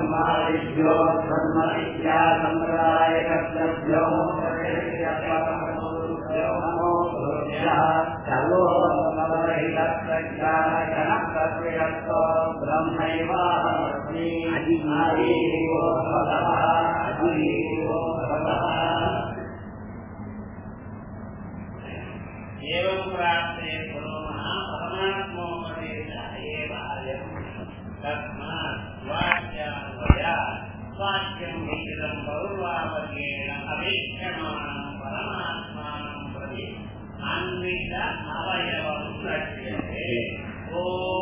ब्रह्मादिभ्यो ब्रह्मविद्या सम्प्रदायकर्तभ्यो नमो गुरुभ्यः सर्वोपरहितप्रज्ञानजनकर्तृयत्व ब्रह्मैवाहमस्मि हरिः भवतः हरिः भवतः एवं प्राप्ते कुर्मः परमात्मोपदेशाय एव अयम् तस्मात् वाक्यान्वया वाक्यं विहितं पौर्वावर्गेण अपेक्षमाणं परमात्मानं प्रति अन्वित अवयवं लक्ष्यते ॐ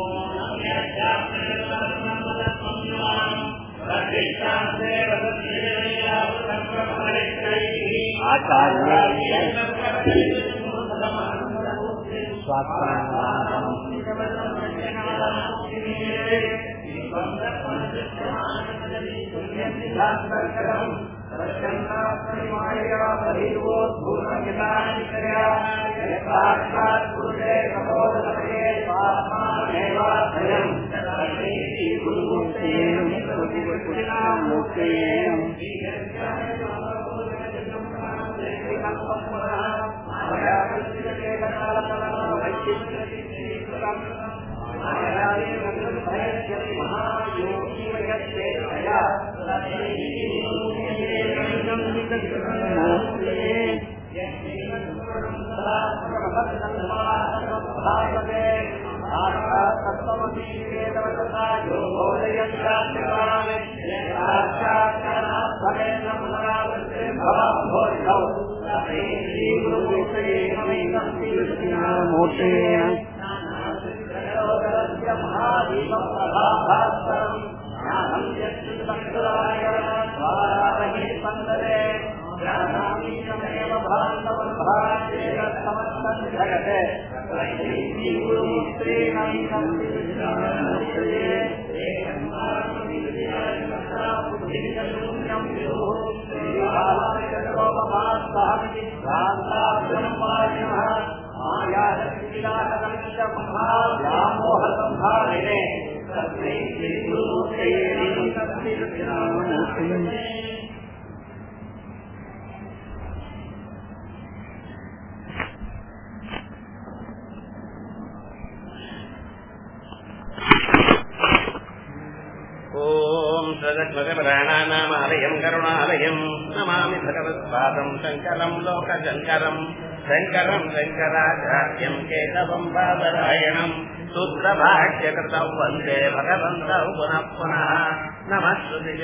ॐ सदग्मगपराणानामालयम् करुणालयम् नमामि भगवत्पादम् शङ्करम् लोकशङ्करम् शङ्करम् शङ्कराचार्यम् केशवम् बादरायणम् सूत्रभाष्यकृतौ वन्दे भगवन्तौ पुनः पुनः नमः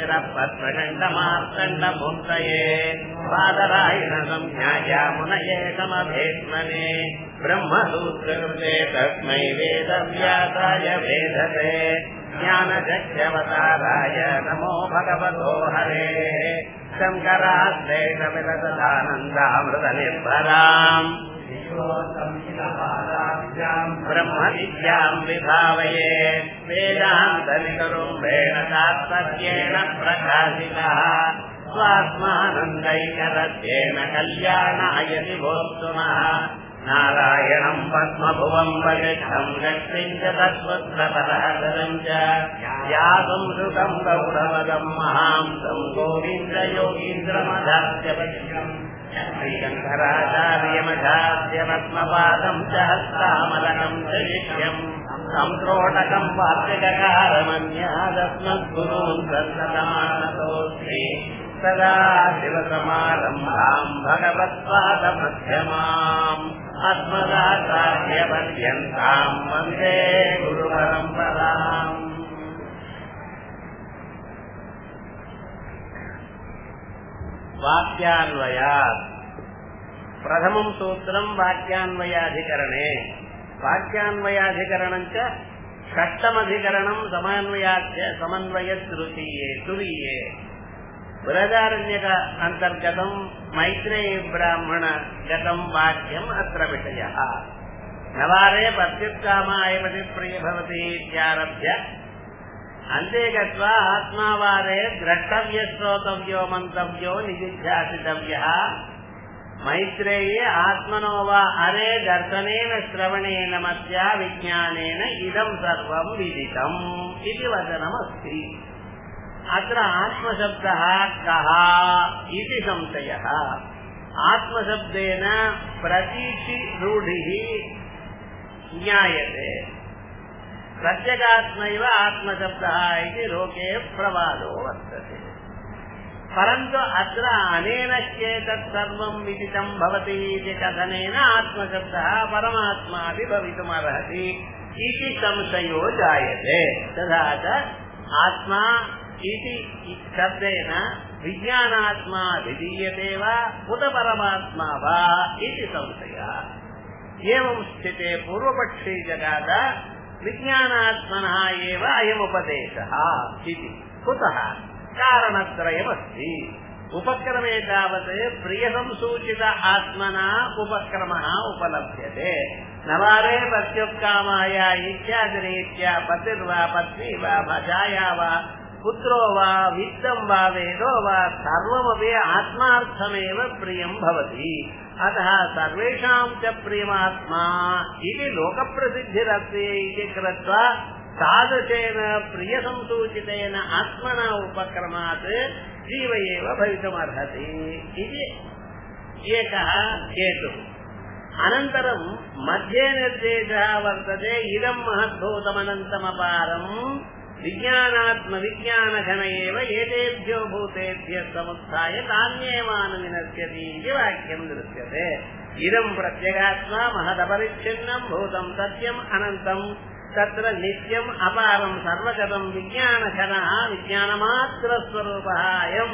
श्रुतिजरपद्मकण्डमार्कण्डमूर्तये बादरायण संज्ञाय मुनये समभेत्मने ब्रह्मसूत्रकृते तस्मै वेदव्यासाय वेदते ज्ञानचक्षवताराय नमो भगवतो हरेः शङ्कराश्रेषविलसदानन्दामृतनिर्भराम् ब्रह्मविद्याम् विभावये वेदान्तनिकरुम्भेण तात्पर्येण प्रकाशितः स्वात्मानन्दैकरस्येन कल्याणाय दिवोत्तमः नारायणम् पद्मभुवम् वरिष्ठम् लक्ष्मीम् च तत्त्वत्रपराधरम् च यातुम् सुखम् गौरवदम् महांसम् गोविन्दयोगीन्द्रमधास्यपश्यम् श्रीशङ्कराचार्यमधास्य पद्मपादम् च हस्तामलकम् च शिष्यम् सम्प्रोटकम् वार्तिककारमन्यादस्मद्गुरून् सन्ततमानतोऽस्मि सदा शिवसमारम्भाम् भगवत्पादमध्यमाम् अस्मदाचार्यपर्यन्ताम् वन्दे गुरुपरम्पराम् वाक्यान्वयात् प्रथमम् सूत्रम् वाक्यान्वयाधिकरणे वाक्यान्वयाधिकरणम् च षष्टमधिकरणम् समन्वयाच्च समन्वयतृतीये तुरीये बृहदारण्यक अन्तर्गतम् मैत्रेयी ब्राह्मणगतम् वाक्यम् अत्र विषयः नवारे पत्युत्कामायपति प्रिय भवति इत्यारभ्य अन्ते गत्वा आत्मावारे द्रष्टव्य श्रोतव्यो मन्तव्यो निजिध्यासितव्यः मैत्रेये आत्मनो वा अरे दर्शनेन श्रवणेन मत्या विज्ञानेन इदम् सर्वम् विदितम् इति वचनमस्ति अत्र आत्मशब्दः कः इति संशयः आत्मशब्देन प्रतीतिरूढिः ज्ञायते प्रत्यगात्मैव आत्मशब्दः इति लोके प्रवादो वर्तते परन्तु अत्र अनेन चेतत् सर्वं विदितं भवति इति कथनेन आत्मशब्दः परमात्मापि भवितुमर्हति इति संशयो जायते तथा च आत्मा इति शब्देन विज्ञानात्मा विधीयते वा उत परमात्मा वा इति संशयः एवं स्थिते पूर्वपक्षे जगाद विज्ञानात्मनः एव अयमुपदेशः इति कुतः कारणत्रयमस्ति उपक्रमे तावत् प्रियसंसूचित आत्मना उपक्रमः उपलभ्यते नवारे पत्युत्कामाय इत्यादिरीत्या पतिर्वा पत्नी वा भजाया वा पुत्रो वा वित्तं वा वेदो वा सर्वमपि आत्मार्थमेव प्रियं भवति अतः सर्वेषां च प्रियमात्मा इति लोकप्रसिद्धिरस्ति इति कृत्वा तादृशेन प्रियसंसूचितेन आत्मना उपक्रमात् जीव एव भवितुमर्हति इति एकः हेतुः अनन्तरं मध्ये निर्देशः वर्तते इदं महद्भूतमनन्तमपारम् विज्ञानात्मविज्ञानघन एव एतेभ्यो भूतेभ्यः समुत्थाय तान्येवानुविनश्यति इति वाक्यं दृश्यते इदं प्रत्यगात्मा महदपरिच्छिन्नं भूतं सत्यम् अनन्तम् तत्र नित्यम् अपारं सर्वगतं विज्ञानघनः विज्ञानमात्रस्वरूपः अयम्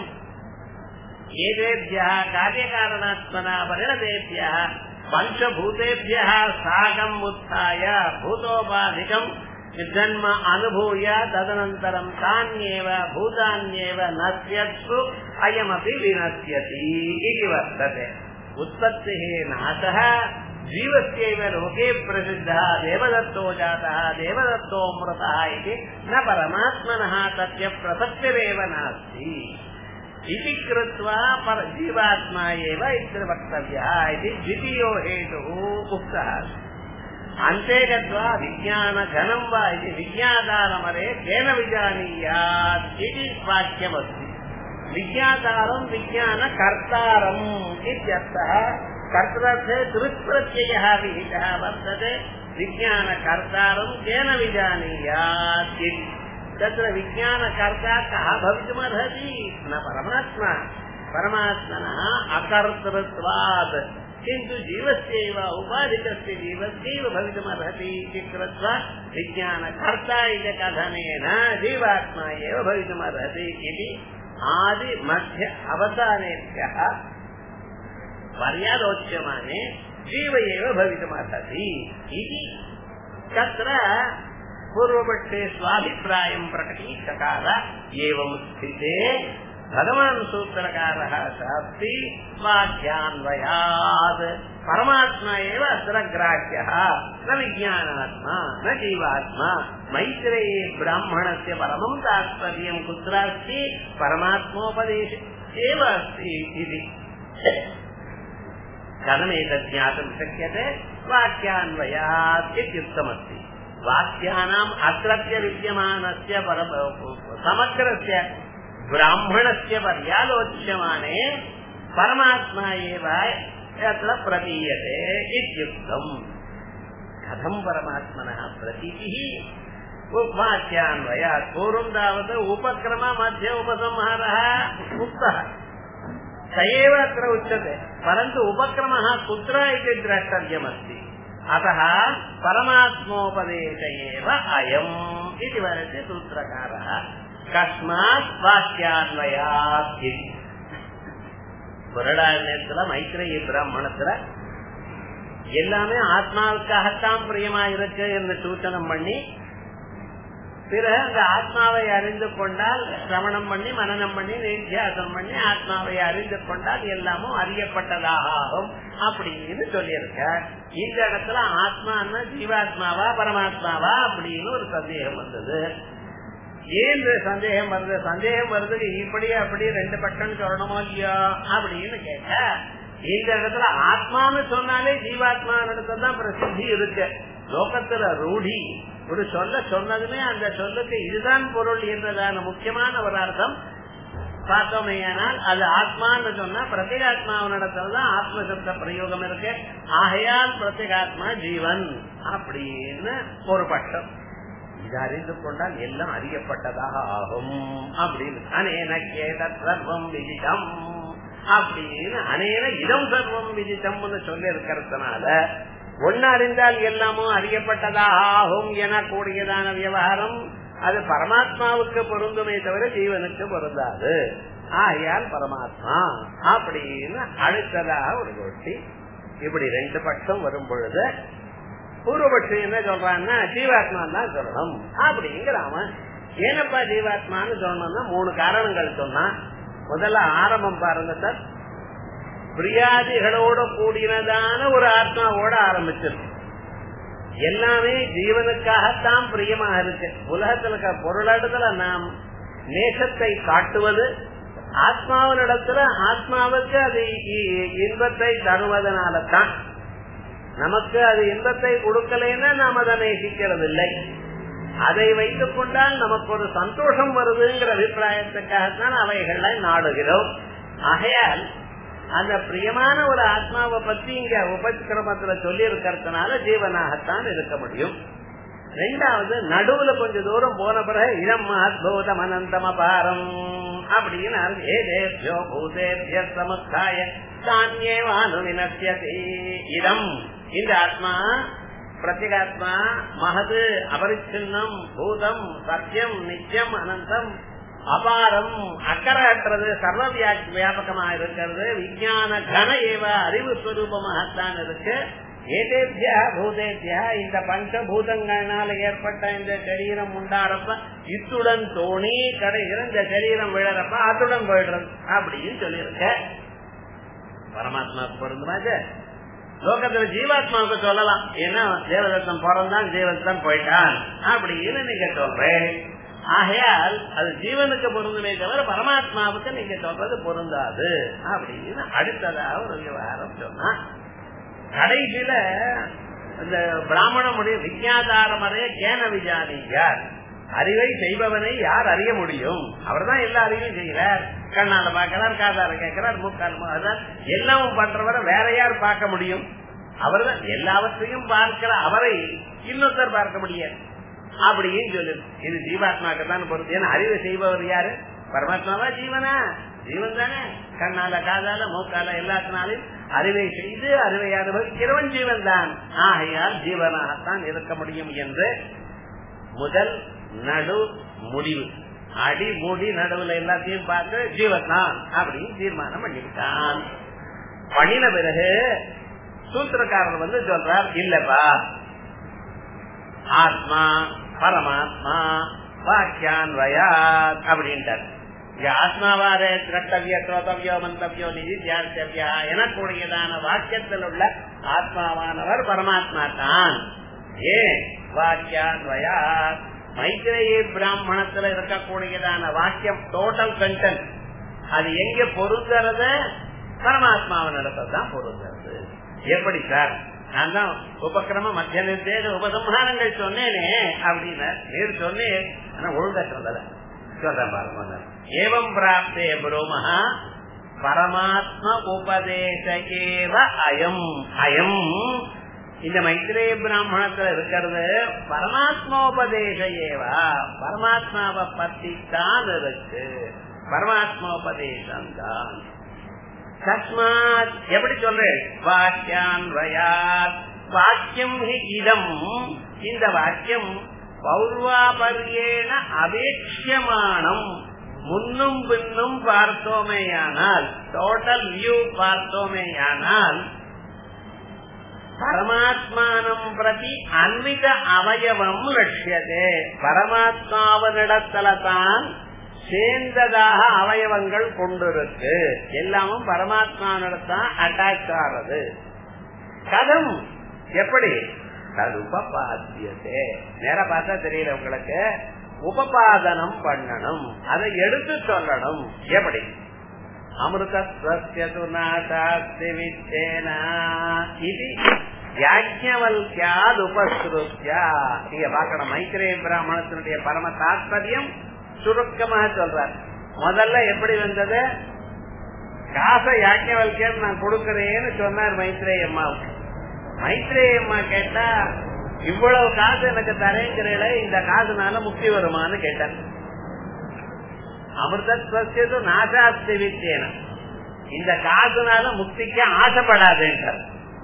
एतेभ्यः कार्यकारणात्मना परिणतेभ्यः पञ्चभूतेभ्यः साकम् उत्थाय भूतोपाधिकम् जन्म अनुभूय तदनन्तरं तान्येव भूतान्येव नश्यत्सु अयमपि विनश्यति इति वर्तते उत्पत्तिः नाशः जीवस्यैव लोके प्रसिद्धः देवदत्तो जातः देवदत्तोऽमृतः इति न परमात्मनः तस्य प्रसक्तिरेव नास्ति इति कृत्वा पर जीवात्मा एव इति वक्तव्यः इति द्वितीयो हेतुः उक्तः अन्ते गत्वा विज्ञानघनं वा इति विज्ञातारमरे केन विजानीयात् इति वाक्यमस्ति विज्ञातारं विज्ञानकर्तारम् इत्यर्थः कर्तृर्थे दृक्प्रत्ययः विहितः वर्तते विज्ञानकर्तारं केन विजानीयात् इति तत्र विज्ञानकर्ता कः भवितुमर्हति न परमात्मा परमात्मनः अकर्तृत्वात् किन्तु जीवस्यैव उपाधिकस्य जीवस्यैव भवितुमर्हति इति कृत्वा विज्ञानकर्ता इति कथनेन जीवात्मा एव भवितुमर्हति इति आदिमध्य अवसानेभ्यः पर्यालोच्यमाने जीव एव भवितुमर्हति इति तत्र पूर्वपक्षे स्वाभिप्रायं प्रकटीचकार एवं स्थिते भगवान् सूत्रकारः शास्ति स्वाध्यान्वयात् परमात्मा एव अत्र ग्राह्यः न विज्ञानात्मा न जीवात्मा मैत्रेयी ब्राह्मणस्य परमं तात्पर्यं कुत्र अस्ति परमात्मोपदेशे एव अस्ति इति कथमेतत् ज्ञातुं शक्यते वाक्यान्वयात् इत्युक्तमस्ति वाक्यानाम् अत्रत्य विद्यमानस्य पर समग्रस्य ब्राह्मणस्य पर्यालोच्यमाने परमात्मा एव यत्र प्रतीयते इत्युक्तम् कथम् परमात्मनः प्रतीतिः वाक्यान्वयात् पूर्वं तावत् उपक्रम मध्ये उपसंहारः उक्तः स एव अत्र उच्यते परन्तु उपक्रमः कुत्र इति द्रष्टव्यमस्ति अतः परमात्मोपदेश एव अयम् इति वदति सूत्रकारः கஸ்மாத் வாக்கியான்வயாத் புரடாயத்துல மைத்ரேயி பிராமணத்துல எல்லாமே ஆத்மாவுக்காகத்தான் பிரியமா இருக்கு என்று சூச்சனம் பண்ணி பிறகு அந்த ஆத்மாவை அறிந்து கொண்டால் சிரவணம் பண்ணி மனநம் பண்ணி நித்தியாசனம் பண்ணி ஆத்மாவை அறிந்து கொண்டால் எல்லாமும் அறியப்பட்டதாக ஆகும் அப்படின்னு சொல்லியிருக்க இந்த இடத்துல ஆத்மான்னா ஜீவாத்மாவா பரமாத்மாவா அப்படின்னு ஒரு சந்தேகம் வந்தது ஏன் சந்தேகம் வருது சந்தேகம் வருது இப்படி அப்படி ரெண்டு பக்கம் சொல்லணுமோ இல்லையோ அப்படின்னு கேட்ட இந்த இடத்துல ஆத்மான்னு சொன்னாலே ஜீவாத்மா தான் பிரசித்தி இருக்கு லோகத்துல ரூಢி ஒரு சொல்ல சொன்னதுமே அந்த சொல்லுக்கு இதுதான் பொருள் என்றதான முக்கியமான ஒரு அர்த்தம் பார்த்தோமேயானால் அது ஆத்மான்னு சொன்னா பிரத்யேகாத்மாவனிடத்துலதான் ஆத்ம சப்த பிரயோகம் இருக்கு ஆகையால் பிரத்யேகாத்மா ஜீவன் அப்படின்னு ஒரு பட்டம் இது அறிந்து கொண்டால் எல்லாம் அறியப்பட்டதாக ஆகும் அப்படின்னு அனேன கேதத் சர்வம் விதிதம் அப்படின்னு அனேன இதம் சர்வம் விதிதம்னு சொல்லி இருக்கிறதுனால ஒன்னு அறிந்தால் எல்லாமும் அறியப்பட்டதாக ஆகும் என கூடியதான விவகாரம் அது பரமாத்மாவுக்கு பொருந்துமே தவிர ஜீவனுக்கு பொருந்தாது ஆகையால் பரமாத்மா அப்படின்னு அடுத்ததாக ஒரு கோஷ்டி இப்படி ரெண்டு பட்சம் வரும் பொழுது பூர்வபட்சி என்ன சொல்றான்னா ஜீவாத்மா தான் சொல்லணும் அப்படிங்கிற அவன் ஏனப்பா ஜீவாத்மான்னு சொல்லணும்னா மூணு காரணங்கள் சொன்னா முதல்ல ஆரம்பம் பாருங்க சார் பிரியாதிகளோட கூடினதான ஒரு ஆத்மாவோட ஆரம்பிச்சிருக்கு எல்லாமே ஜீவனுக்காகத்தான் பிரியமாக இருக்கு உலகத்துல இருக்க பொருளிடத்துல நாம் நேசத்தை காட்டுவது ஆத்மாவினிடத்துல ஆத்மாவுக்கு அது இன்பத்தை தருவதனால தான் நமக்கு அது இன்பத்தை கொடுக்கலைன்னா நாம் அதை நேசிக்கிறது இல்லை அதை வைத்துக் கொண்டால் நமக்கு ஒரு சந்தோஷம் வருதுங்கிற அபிப்பிராயத்துக்காகத்தான் அவைகளை நாடுகிறோம் ஆகையால் அந்த பிரியமான ஒரு ஆத்மாவை பத்தி இங்க உபக்கிரமத்துல சொல்லி இருக்கிறதுனால ஜீவனாகத்தான் இருக்க முடியும் ரெண்டாவது நடுவுல கொஞ்ச தூரம் போன பிறகு இடம் அத்புதம் அனந்தம் அபாரம் அப்படின்னு ஏதேபியோ பூதேபிய சமுத்தாய தானியேவானு வினசியதி இடம் இந்த ஆத்மா பிரத்யேகாத்மா மகது அபரிச்சின்னம் பூதம் சத்தியம் நித்தியம் அனந்தம் அபாரம் அக்கறையற்றது சர்வ வியாபகமா இருக்கிறது விஞ்ஞான கன ஏவ அறிவு ஸ்வரூபமாகத்தான் இருக்கு ஏதேபியா பூதேபியா இந்த பஞ்சபூதங்களால ஏற்பட்ட இந்த சரீரம் உண்டாரப்ப இத்துடன் தோணி கடைகிற இந்த சரீரம் விழறப்ப அத்துடன் போயிடுறது அப்படின்னு சொல்லியிருக்க பரமாத்மாவுக்கு பொருந்துமாச்சு லோகத்துல ஜீவாத்மாவுக்கு சொல்லலாம் ஏன்னா தேவதத்தன் பிறந்தான் ஜீவத்தான் போயிட்டான் அப்படின்னு நீங்க சொல்றேன் ஆகையால் அது ஜீவனுக்கு பொருந்துமே தவிர பரமாத்மாவுக்கு நீங்க சொல்றது பொருந்தாது அப்படின்னு அடுத்ததாக ஒரு விவகாரம் சொன்னா கடைசியில இந்த பிராமண முடிய விஜயாதாரமறைய கேன விஜானியார் அறிவை செய்பவனை யார் அறிய முடியும் அவர் தான் எல்லா அறிவையும் செய்கிறார் கண்ணால பாக்கிறார் காதால கேட்கிறார் மூக்கால் அதான் எல்லாமும் பண்றவரை வேற யார் பார்க்க முடியும் அவர் தான் எல்லாவற்றையும் பார்க்கிற அவரை இன்னொருத்தர் பார்க்க முடியாது அப்படின்னு சொல்லு இது ஜீவாத்மாக்கு தான் பொறுத்து ஏன்னா அறிவை செய்பவர் யாரு பரமாத்மாவா ஜீவனா ஜீவன் தானே கண்ணால காதால மூக்கால எல்லாத்தினாலும் அறிவை செய்து அறிவை அனுபவிக்கிறவன் ஜீவன் தான் ஆகையால் ஜீவனாகத்தான் இருக்க முடியும் என்று முதல் நடு முடிவு அடி மூடி நடுவுல எல்லாத்தையும் பார்த்து ஜீவன் தான் அப்படின்னு தீர்மானம் பண்ணிவிட்டான் பண்ணின பிறகு சூத்திரக்காரர் வந்து சொல்றார் இல்லப்பா ஆத்மா பரமாத்மா வாக்கியான்வயாத் அப்படின்ட்டார் இங்க ஆத்மாவாரே திரட்டவிய ஸ்ரோதவியோ மந்தவியோ நிதி தியார்த்தவியா எனக்கூடியதான வாக்கியத்தில் உள்ள ஆத்மாவானவர் பரமாத்மா தான் ஏன் வாக்கியான்வயாத் மைத்திரேய பிராமணத்துல இருக்கக்கூடியதான வாக்கியம் டோட்டல் கண்டென்ட் அது எங்க பொருந்துறத பரமாத்மாவினிடத்துல தான் பொருந்துறது எப்படி சார் நான் தான் உபக்கிரம மத்திய நிர்தேச உபசம்ஹாரங்கள் சொன்னேனே அப்படின்னு நீர் சொன்னேன் ஆனா ஒழுங்கா சொல்லல சொல்றேன் பாருங்க ஏவம் பிராப்தே புரோமஹா பரமாத்ம உபதேசேவ அயம் அயம் இந்த மைத்திரேய பிராமணத்துல இருக்கிறது பரமாத்மோபதேச ஏவா பரமாத்மாவை பத்தி தான் இருக்கு பரமாத்மோபதேசம் தான் தஸ்மாத் எப்படி சொல்றேன் வாக்கியான் வயாத் வாக்கியம் ஹி இதம் இந்த வாக்கியம் பௌர்வாபரியேன அபேட்சியமானம் முன்னும் பின்னும் பார்த்தோமேயானால் டோட்டல் வியூ பார்த்தோமேயானால் பரமாத்மானம் பிரதி அன்வித அவயவம் லட்சியதே பரமாத்மாவனிடத்துல தான் சேர்ந்ததாக அவயவங்கள் கொண்டிருக்கு எல்லாமும் பரமாத்மானிடத்தான் அட்டாச் ஆறது கதம் எப்படி அது உபபாத்தியதே நேர பார்த்தா தெரியல உங்களுக்கு உபபாதனம் பண்ணணும் அதை எடுத்து சொல்லணும் எப்படி அமிர்தஸ்வசிய நாசாஸ்தி வித்தேனா இது யாஜ்ஞவல்யாத் உபஸ்ருத்யா நீங்க பார்க்கணும் மைத்திரேய பிராமணத்தினுடைய பரம தாத்பரியம் சுருக்கமாக சொல்றார் முதல்ல எப்படி வந்தது காசை யாஜ்ஞவல்யர் நான் கொடுக்கிறேன்னு சொன்னார் மைத்ரேய அம்மாவுக்கு மைத்ரேய அம்மா கேட்டா இவ்வளவு காசு எனக்கு தரேங்கிறீங்களே இந்த காசுனால முக்தி வருமான்னு கேட்டார் அமிர்தத்வசியது நாசாஸ்தி வித்தியன இந்த காசுனால முக்திக்கு ஆசைப்படாதேன்றார்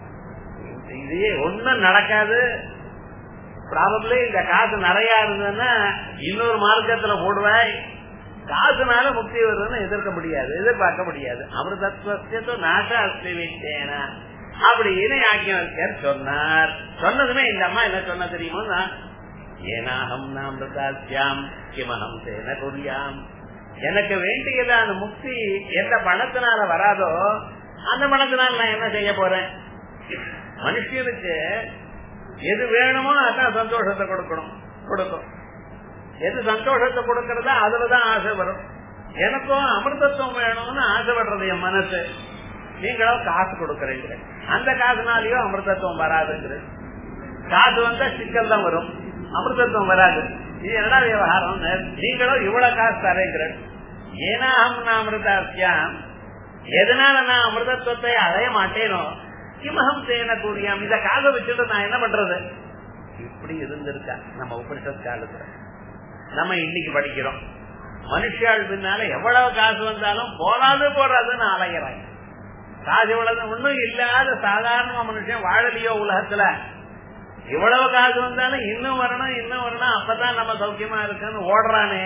இது ஒன்னும் நடக்காது ப்ராபப்ளி இந்த காசு நிறைய இருந்ததுன்னா இன்னொரு மார்க்கத்துல போடுவாய் காசுனால முக்தி வருதுன்னு எதிர்க்க முடியாது எதிர்பார்க்க முடியாது அமிர்தத்வசியது நாசாஸ்தி வித்தியன அப்படின்னு யாக்கியவர்கர் சொன்னார் சொன்னதுமே இந்த அம்மா என்ன சொன்ன தெரியுமா ஏனாகம் நாம் பிரதாசியாம் கிமகம் சேன குறியாம் எனக்கு வேண்டியதான முக்தி எந்த பணத்தினால வராதோ அந்த பணத்தினால நான் என்ன செய்ய போறேன் மனுஷனுக்கு எது வேணுமோ அதான் சந்தோஷத்தை கொடுக்கணும் கொடுக்கும் எது சந்தோஷத்தை கொடுக்கறதா அதுலதான் ஆசை வரும் எனக்கும் அமிர்தத்துவம் வேணும்னு ஆசைப்படுறது என் மனசு நீங்களும் காசு கொடுக்கறீங்க அந்த காசுனாலயோ அமிர்தத்துவம் வராதுங்கிற காசு வந்தா சிக்கல் தான் வரும் அமிர்தத்துவம் வராது இது என்ன விவகாரம் நீங்களும் இவ்வளவு காசு தரேங்கிற ஏனாம் நான் அமிர்தாசியாம் எதனால நான் அமிர்தத்துவத்தை அடைய மாட்டேனோ கிமகம் தேன கூடியாம் இந்த காசை வச்சுட்டு நான் என்ன பண்றது இப்படி இருந்திருக்கா நம்ம உபனிஷத் காலத்துல நம்ம இன்னைக்கு படிக்கிறோம் மனுஷாள் பின்னால எவ்வளவு காசு வந்தாலும் போராது போறாதுன்னு அலைகிறாங்க காசு இவ்வளவு ஒண்ணும் இல்லாத சாதாரண மனுஷன் வாழலையோ உலகத்துல இவ்வளவு காசு வந்தாலும் இன்னும் வரணும் இன்னும் வரணும் அப்பதான் நம்ம சௌக்கியமா இருக்குன்னு ஓடுறானே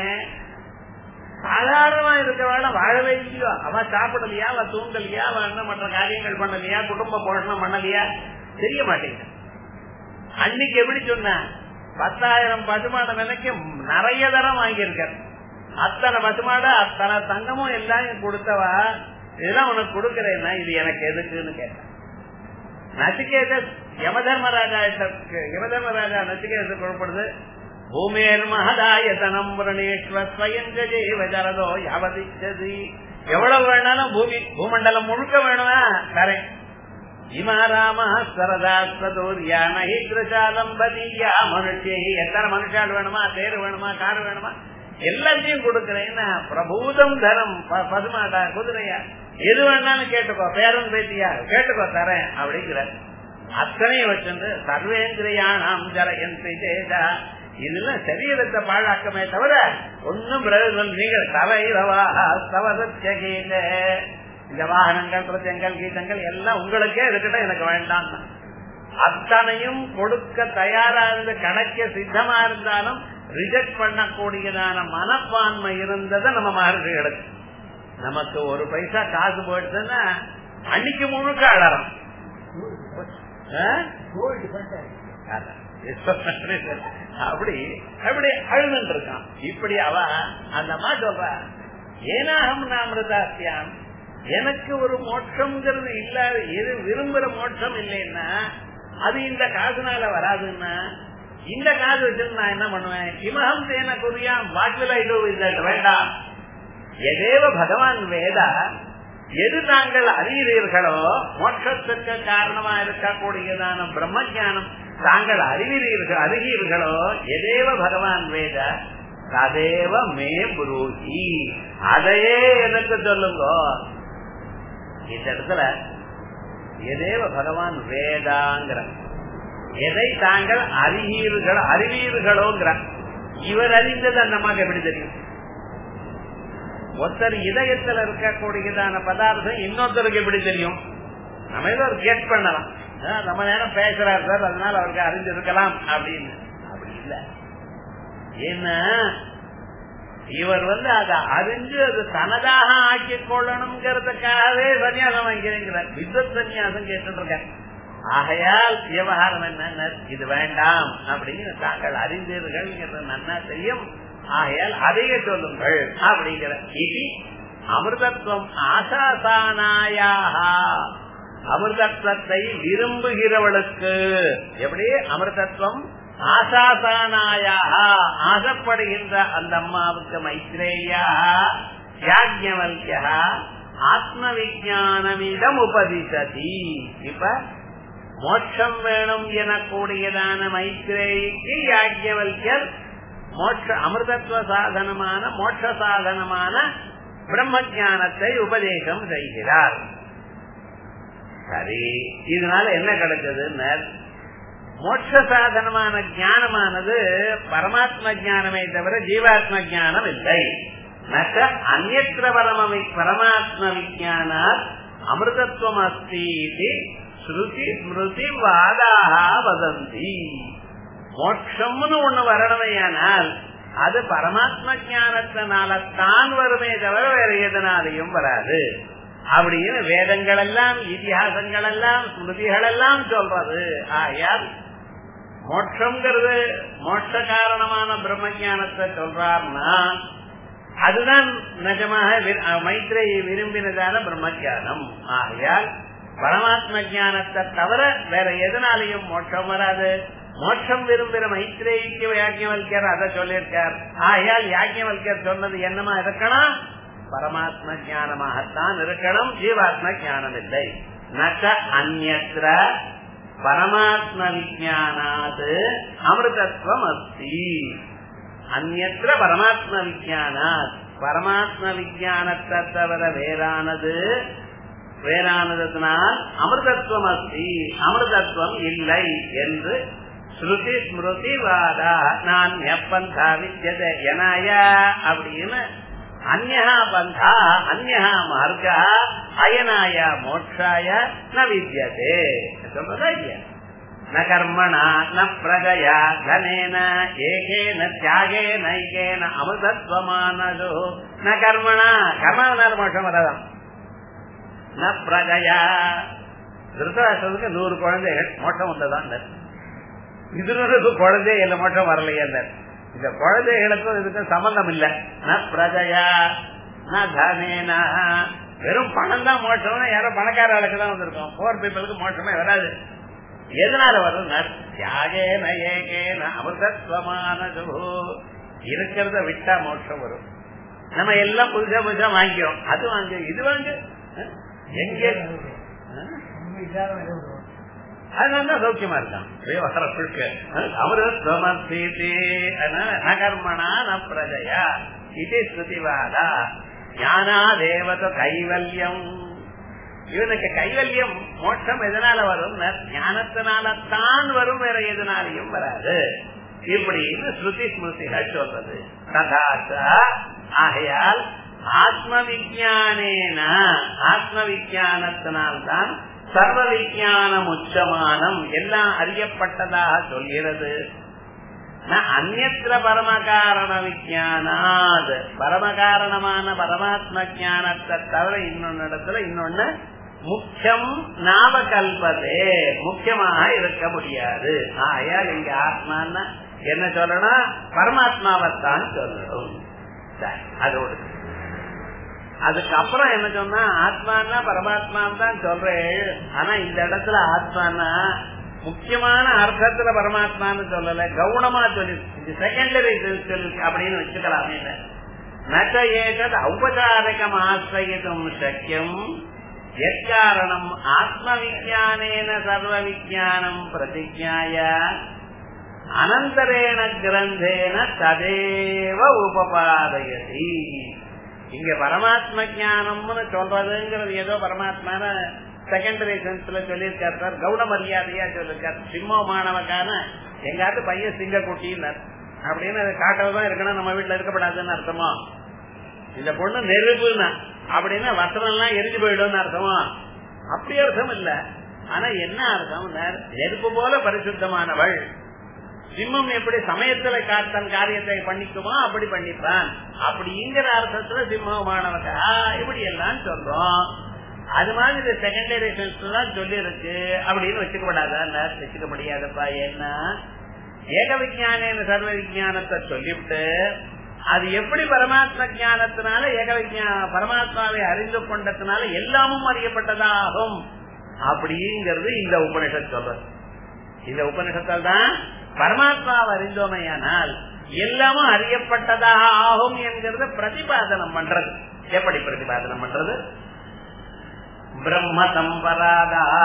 சாதாரணமா இருக்கவாழ வாழவே இல்லையோ அவன் சாப்பிடலையா அவன் தூங்கலையா அவன் என்ன மற்ற காரியங்கள் பண்ணலையா குடும்ப போஷணம் பண்ணலையா தெரிய மாட்டேங்குது அன்னைக்கு எப்படி சொன்ன பத்தாயிரம் பசுமாட விலைக்கு நிறைய தரம் வாங்கியிருக்க அத்தனை பசுமாட அத்தனை தங்கமும் எல்லாம் கொடுத்தவா இதெல்லாம் உனக்கு கொடுக்கறேன்னா இது எனக்கு எதுக்குன்னு கேட்டேன் நசிகேத யமதர்மராஜா யமதர்மராஜா நசிகேத கொடுப்படுது பூமேர் மகதாயதனம் ஜரதோ யாவதிச்சதி எவ்வளவு வேணாலும் பூமி பூமண்டலம் முழுக்க வேணுமா கரெக்ட் இமாராம சரதா சதூர்யா நகிதிருஷாலம்பதியா மனுஷி எத்தனை மனுஷால் வேணுமா தேர் வேணுமா கார் வேணுமா எல்லாத்தையும் கொடுக்கிறேன்னா பிரபூதம் தரம் பசுமாட்டா குதிரையா எது வேணாலும் கேட்டுக்கோ பேரன் பேத்தியா கேட்டுக்கோ தரேன் அப்படிங்கிற அத்தனையும் வச்சிருந்து சர்வேந்திரியானாம் ஜரயன் தேஜா இதுல சரீரத்தை பாழாக்கமே தவிர ஒன்னும் பிரயோஜனம் நீங்கள் தலைவா தவசீத இந்த வாகனங்கள் பிரச்சங்கள் கீதங்கள் எல்லாம் உங்களுக்கே இருக்கட்டும் எனக்கு வேண்டாம் அத்தனையும் கொடுக்க தயாரா இருந்து கணக்க சித்தமா இருந்தாலும் ரிஜெக்ட் பண்ணக்கூடியதான மனப்பான்மை இருந்ததை நம்ம மகர்ஷிகளுக்கு நமக்கு ஒரு பைசா காசு போயிடுச்சுன்னா அன்னைக்கு முழுக்க அழறோம் அப்படி அப்படி அழுதுட்டு இருக்கான் இப்படி அவ அந்த அம்மா சொல்ற ஏனாகம் நாமிருதாசியாம் எனக்கு ஒரு மோட்சம்ங்கிறது இல்லாத எது விரும்புற மோட்சம் இல்லைன்னா அது இந்த காசுனால வராதுன்னா இந்த காசு வச்சு நான் என்ன பண்ணுவேன் இமகம் தேன குறியா வாக்குல இது வேண்டாம் எதேவ பகவான் வேதா எது தாங்கள் அறிகிறீர்களோ மோட்சத்துக்கு காரணமா இருக்கக்கூடியதான பிரம்ம ஜானம் தாங்கள் அறிவீர்கள் அறிகிறீர்களோ எதேவ பகவான் வேத ததேவ மே புரூஹி அதையே எனக்கு சொல்லுங்க இந்த இடத்துல எதேவ பகவான் வேதாங்கிற எதை தாங்கள் அறிவீர்கள் அறிவீர்களோங்கிற இவர் அறிந்தது அந்த மாதிரி எப்படி தெரியும் ஒருத்தர் இதயத்துல இருக்கக்கூடியதான பதார்த்தம் இன்னொருத்தருக்கு எப்படி தெரியும் நம்ம ஏதோ ஒரு கேட் பண்ணலாம் நம்ம நேரம் பேசுறாரு சார் அதனால அவருக்கு அறிஞ்சிருக்கலாம் அப்படின்னு அப்படி இல்ல ஏன்னா இவர் வந்து அதை அறிஞ்சு அது தனதாக ஆக்கிக் கொள்ளணுங்கிறதுக்காகவே சன்னியாசம் வாங்கிறேங்கிறார் வித்வத் சன்னியாசம் கேட்டு இருக்க ஆகையால் விவகாரம் என்ன இது வேண்டாம் அப்படின்னு தாங்கள் அறிந்தீர்கள் நன்னா தெரியும் ஆகையால் அதையே சொல்லுங்கள் அப்படிங்கிற இது அமிர்தத்துவம் ஆசாசானாயாக அமிர்தத்துவத்தை விரும்புகிறவளுக்கு எப்படி அமிர்தத்துவம் ஆசாசானாயாக ஆசைப்படுகின்ற அந்த அம்மாவுக்கு மைத்ரேயா யாஜ்யவல்யா ஆத்ம விஜானமிடம் உபதிசதி இப்ப மோட்சம் வேணும் எனக்கூடியதான மைத்ரேயிக்கு யாஜ்யவல்யர் மோட்ச அமிர்தத்துவ சாதனமான மோட்ச சாதனமான பிரம்ம ஜானத்தை உபதேசம் செய்கிறார் சரி இதனால என்ன கிடைச்சதுன்னு மோட்ச சாதனமான ஞானமானது பரமாத்ம ஞானமே தவிர ஜீவாத்ம ஞானம் இல்லை நச்ச அந்நத்திர பரம பரமாத்ம விஜானாத் அமிர்தத்துவம் அஸ்தி ஸ்ருதி ஸ்மிருதி வாதாக வதந்தி மோட்சம்னு ஒண்ணு வரணுமையானால் அது பரமாத்ம ஞானத்தினால தான் வருமே தவிர வேற எதனாலையும் வராது அப்படின்னு வேதங்கள் எல்லாம் இதிகாசங்கள் எல்லாம் ஸ்மிருதிகள் எல்லாம் சொல்றது ஆயால் மோட்சம்ங்கிறது மோட்ச காரணமான பிரம்ம ஞானத்தை சொல்றார்னா அதுதான் நிஜமாக மைத்ரேயை விரும்பினதான பிரம்ம ஜானம் ஆகையால் பரமாத்ம ஜானத்தை தவிர வேற எதனாலையும் மோட்சம் வராது மோட்சம் விரும்புகிற மைத்ரேயிக்கு யாக்கியவல்யர் அதை சொல்லியிருக்கார் ஆகையால் யாக்கியவல்யர் சொன்னது என்னமா இருக்கணும் பரமாத்ம ஜானமாகத்தான் இருக்கணும் ஜீவாத்ம ஜானம் இல்லை நச்ச அந்நத்திர பரமாத்ம விஜானாது அமிர்தத்துவம் அஸ்தி அந்நத்திர பரமாத்ம விஜானாத் பரமாத்ம விஜானத்தை தவிர வேறானது வேறானதுனால் அமிர்தத்துவம் அஸ்தி அமிர்தத்துவம் இல்லை என்று ஸ்ருதி ஸ்மிருதி வாதா நான் எப்பந்தா வித்தியத எனாய அப்படின்னு அந்யா பந்தா அந்யா மார்க்க அயனாய மோட்சாய ந வித்தியதே சொல்றதா இல்லையா ந கர்மணா ந பிரஜயா தனேன ஏகேன தியாகேன ஐகேன அமிர்தத்வமானதோ ந கர்மணா கர்மனால மோட்சம் வராதாம் ந பிரஜயா திருத்தராஷ்டிரத்துக்கு நூறு குழந்தைகள் மோட்சம் வந்ததான் இதுக்கு குழந்தை இல்ல மோட்சம் வரலையே இந்த குழந்தைகளுக்கும் இதுக்கு சம்பந்தம் இல்ல ந பிரஜயா ந தனேனா வெறும் பணம் தான் மோட்சம்னா யாரோ பணக்கார ஆளுக்கு தான் வந்திருக்கும் போர் பீப்புளுக்கு மோட்சமே வராது எதனால வரும் தியாகே நயேகே அமிர்தத்வமானது இருக்கிறத விட்டா மோட்சம் வரும் நம்ம எல்லாம் புதுசா புதுசா வாங்கிக்கிறோம் அது வாங்க இது வாங்க எங்கே அதனால சௌக்கியமா இருக்கான் விவகாரத்துக்கு அமிர்தமசீதி நகர்மணா ந பிரஜயா இது ஸ்ருதிவாதா ஞானா தேவத கைவல்யம் இவனுக்கு கைவல்யம் மோட்சம் எதனால வரும் ஞானத்தினால தான் வரும் வேற எதனாலையும் வராது இப்படின்னு ஸ்ருதி ஸ்மிருதிகள் சொல்றது ததாச்ச ஆகையால் ஆத்ம விஜானேன ஆத்ம விஜானத்தினால்தான் சர்வ விஜானம் உச்சமானம் எல்லாம் அறியப்பட்டதாக சொல்கிறது அந்நத்திர பரமகாரண விஜானாத் பரமகாரணமான பரமாத்ம ஜானத்தை தவிர இன்னொன்னு இடத்துல இன்னொன்னு முக்கியம் நாமகல்பதே முக்கியமாக இருக்க முடியாது ஆயால் இங்க ஆத்மான்னா என்ன சொல்லணும் பரமாத்மாவைத்தான் சொல்லணும் அதோடு அதுக்கப்புறம் என்ன சொன்னா ஆத்மானா பரமாத்மான்னு தான் சொல்றேன் ஆனா இந்த இடத்துல ஆத்மானா முக்கியமான அர்த்தத்துல பரமாத்மான்னு சொல்லல கவுனமா சொல்லி செகண்டரி சொல்லி அப்படின்னு வச்சுக்கலாமே நச்ச ஏதத் ஔபச்சாரிகம் ஆசிரியம் சக்கியம் எக்காரணம் ஆத்ம விஜானேன சர்வ விஜானம் பிரதிஜாய அனந்தரேண கிரந்தேன ததேவ உபபாதயதி இங்க பரமாத்ம ஜானம்னு சொல்றதுங்கிறது ஏதோ பரமாத்மான செகண்டரி சென்ஸ்ல சொல்லியிருக்காரு சார் கவுன மரியாதையா சொல்லிருக்காரு சிம்ம மாணவக்கான எங்காட்டு பையன் சிங்க குட்டின்னார் அப்படின்னு அதை காட்டதான் இருக்கணும் நம்ம வீட்டுல இருக்கப்படாதுன்னு அர்த்தமா இந்த பொண்ணு நெருப்புனா அப்படின்னா வசனம் எல்லாம் எரிஞ்சு போயிடும் அர்த்தமா அப்படி அர்த்தம் இல்ல ஆனா என்ன அர்த்தம் நெருப்பு போல பரிசுத்தமானவள் சிம்மம் எப்படி சமயத்துல தன் காரியத்தை பண்ணிக்குமோ அப்படி பண்ணிப்பான் அப்படிங்கிற அர்த்தத்துல சிம்மமானவங்க இப்படி எல்லாம் சொல்றோம் அது மாதிரி செகண்டரி சென்ஸ் தான் சொல்லி இருக்கு அப்படின்னு வச்சுக்கப்படாதா வச்சுக்க முடியாதப்பா என்ன ஏக விஜான சர்வ விஜானத்தை சொல்லிவிட்டு அது எப்படி பரமாத்ம ஜானத்தினால ஏக விஜா பரமாத்மாவை அறிந்து கொண்டதுனால எல்லாமும் அறியப்பட்டதாகும் அப்படிங்கிறது இந்த உபனிஷத் சொல்றது இந்த உபனிஷத்தால் தான் பரமாத்மாவை அறிந்தோமையானால் எல்லாமும் அறியப்பட்டதாக ஆகும் என்கிறத பிரதிபாதனம் பண்றது எப்படி பிரதிபாதனம் பண்றது பிரம்ம சம்பராதாத்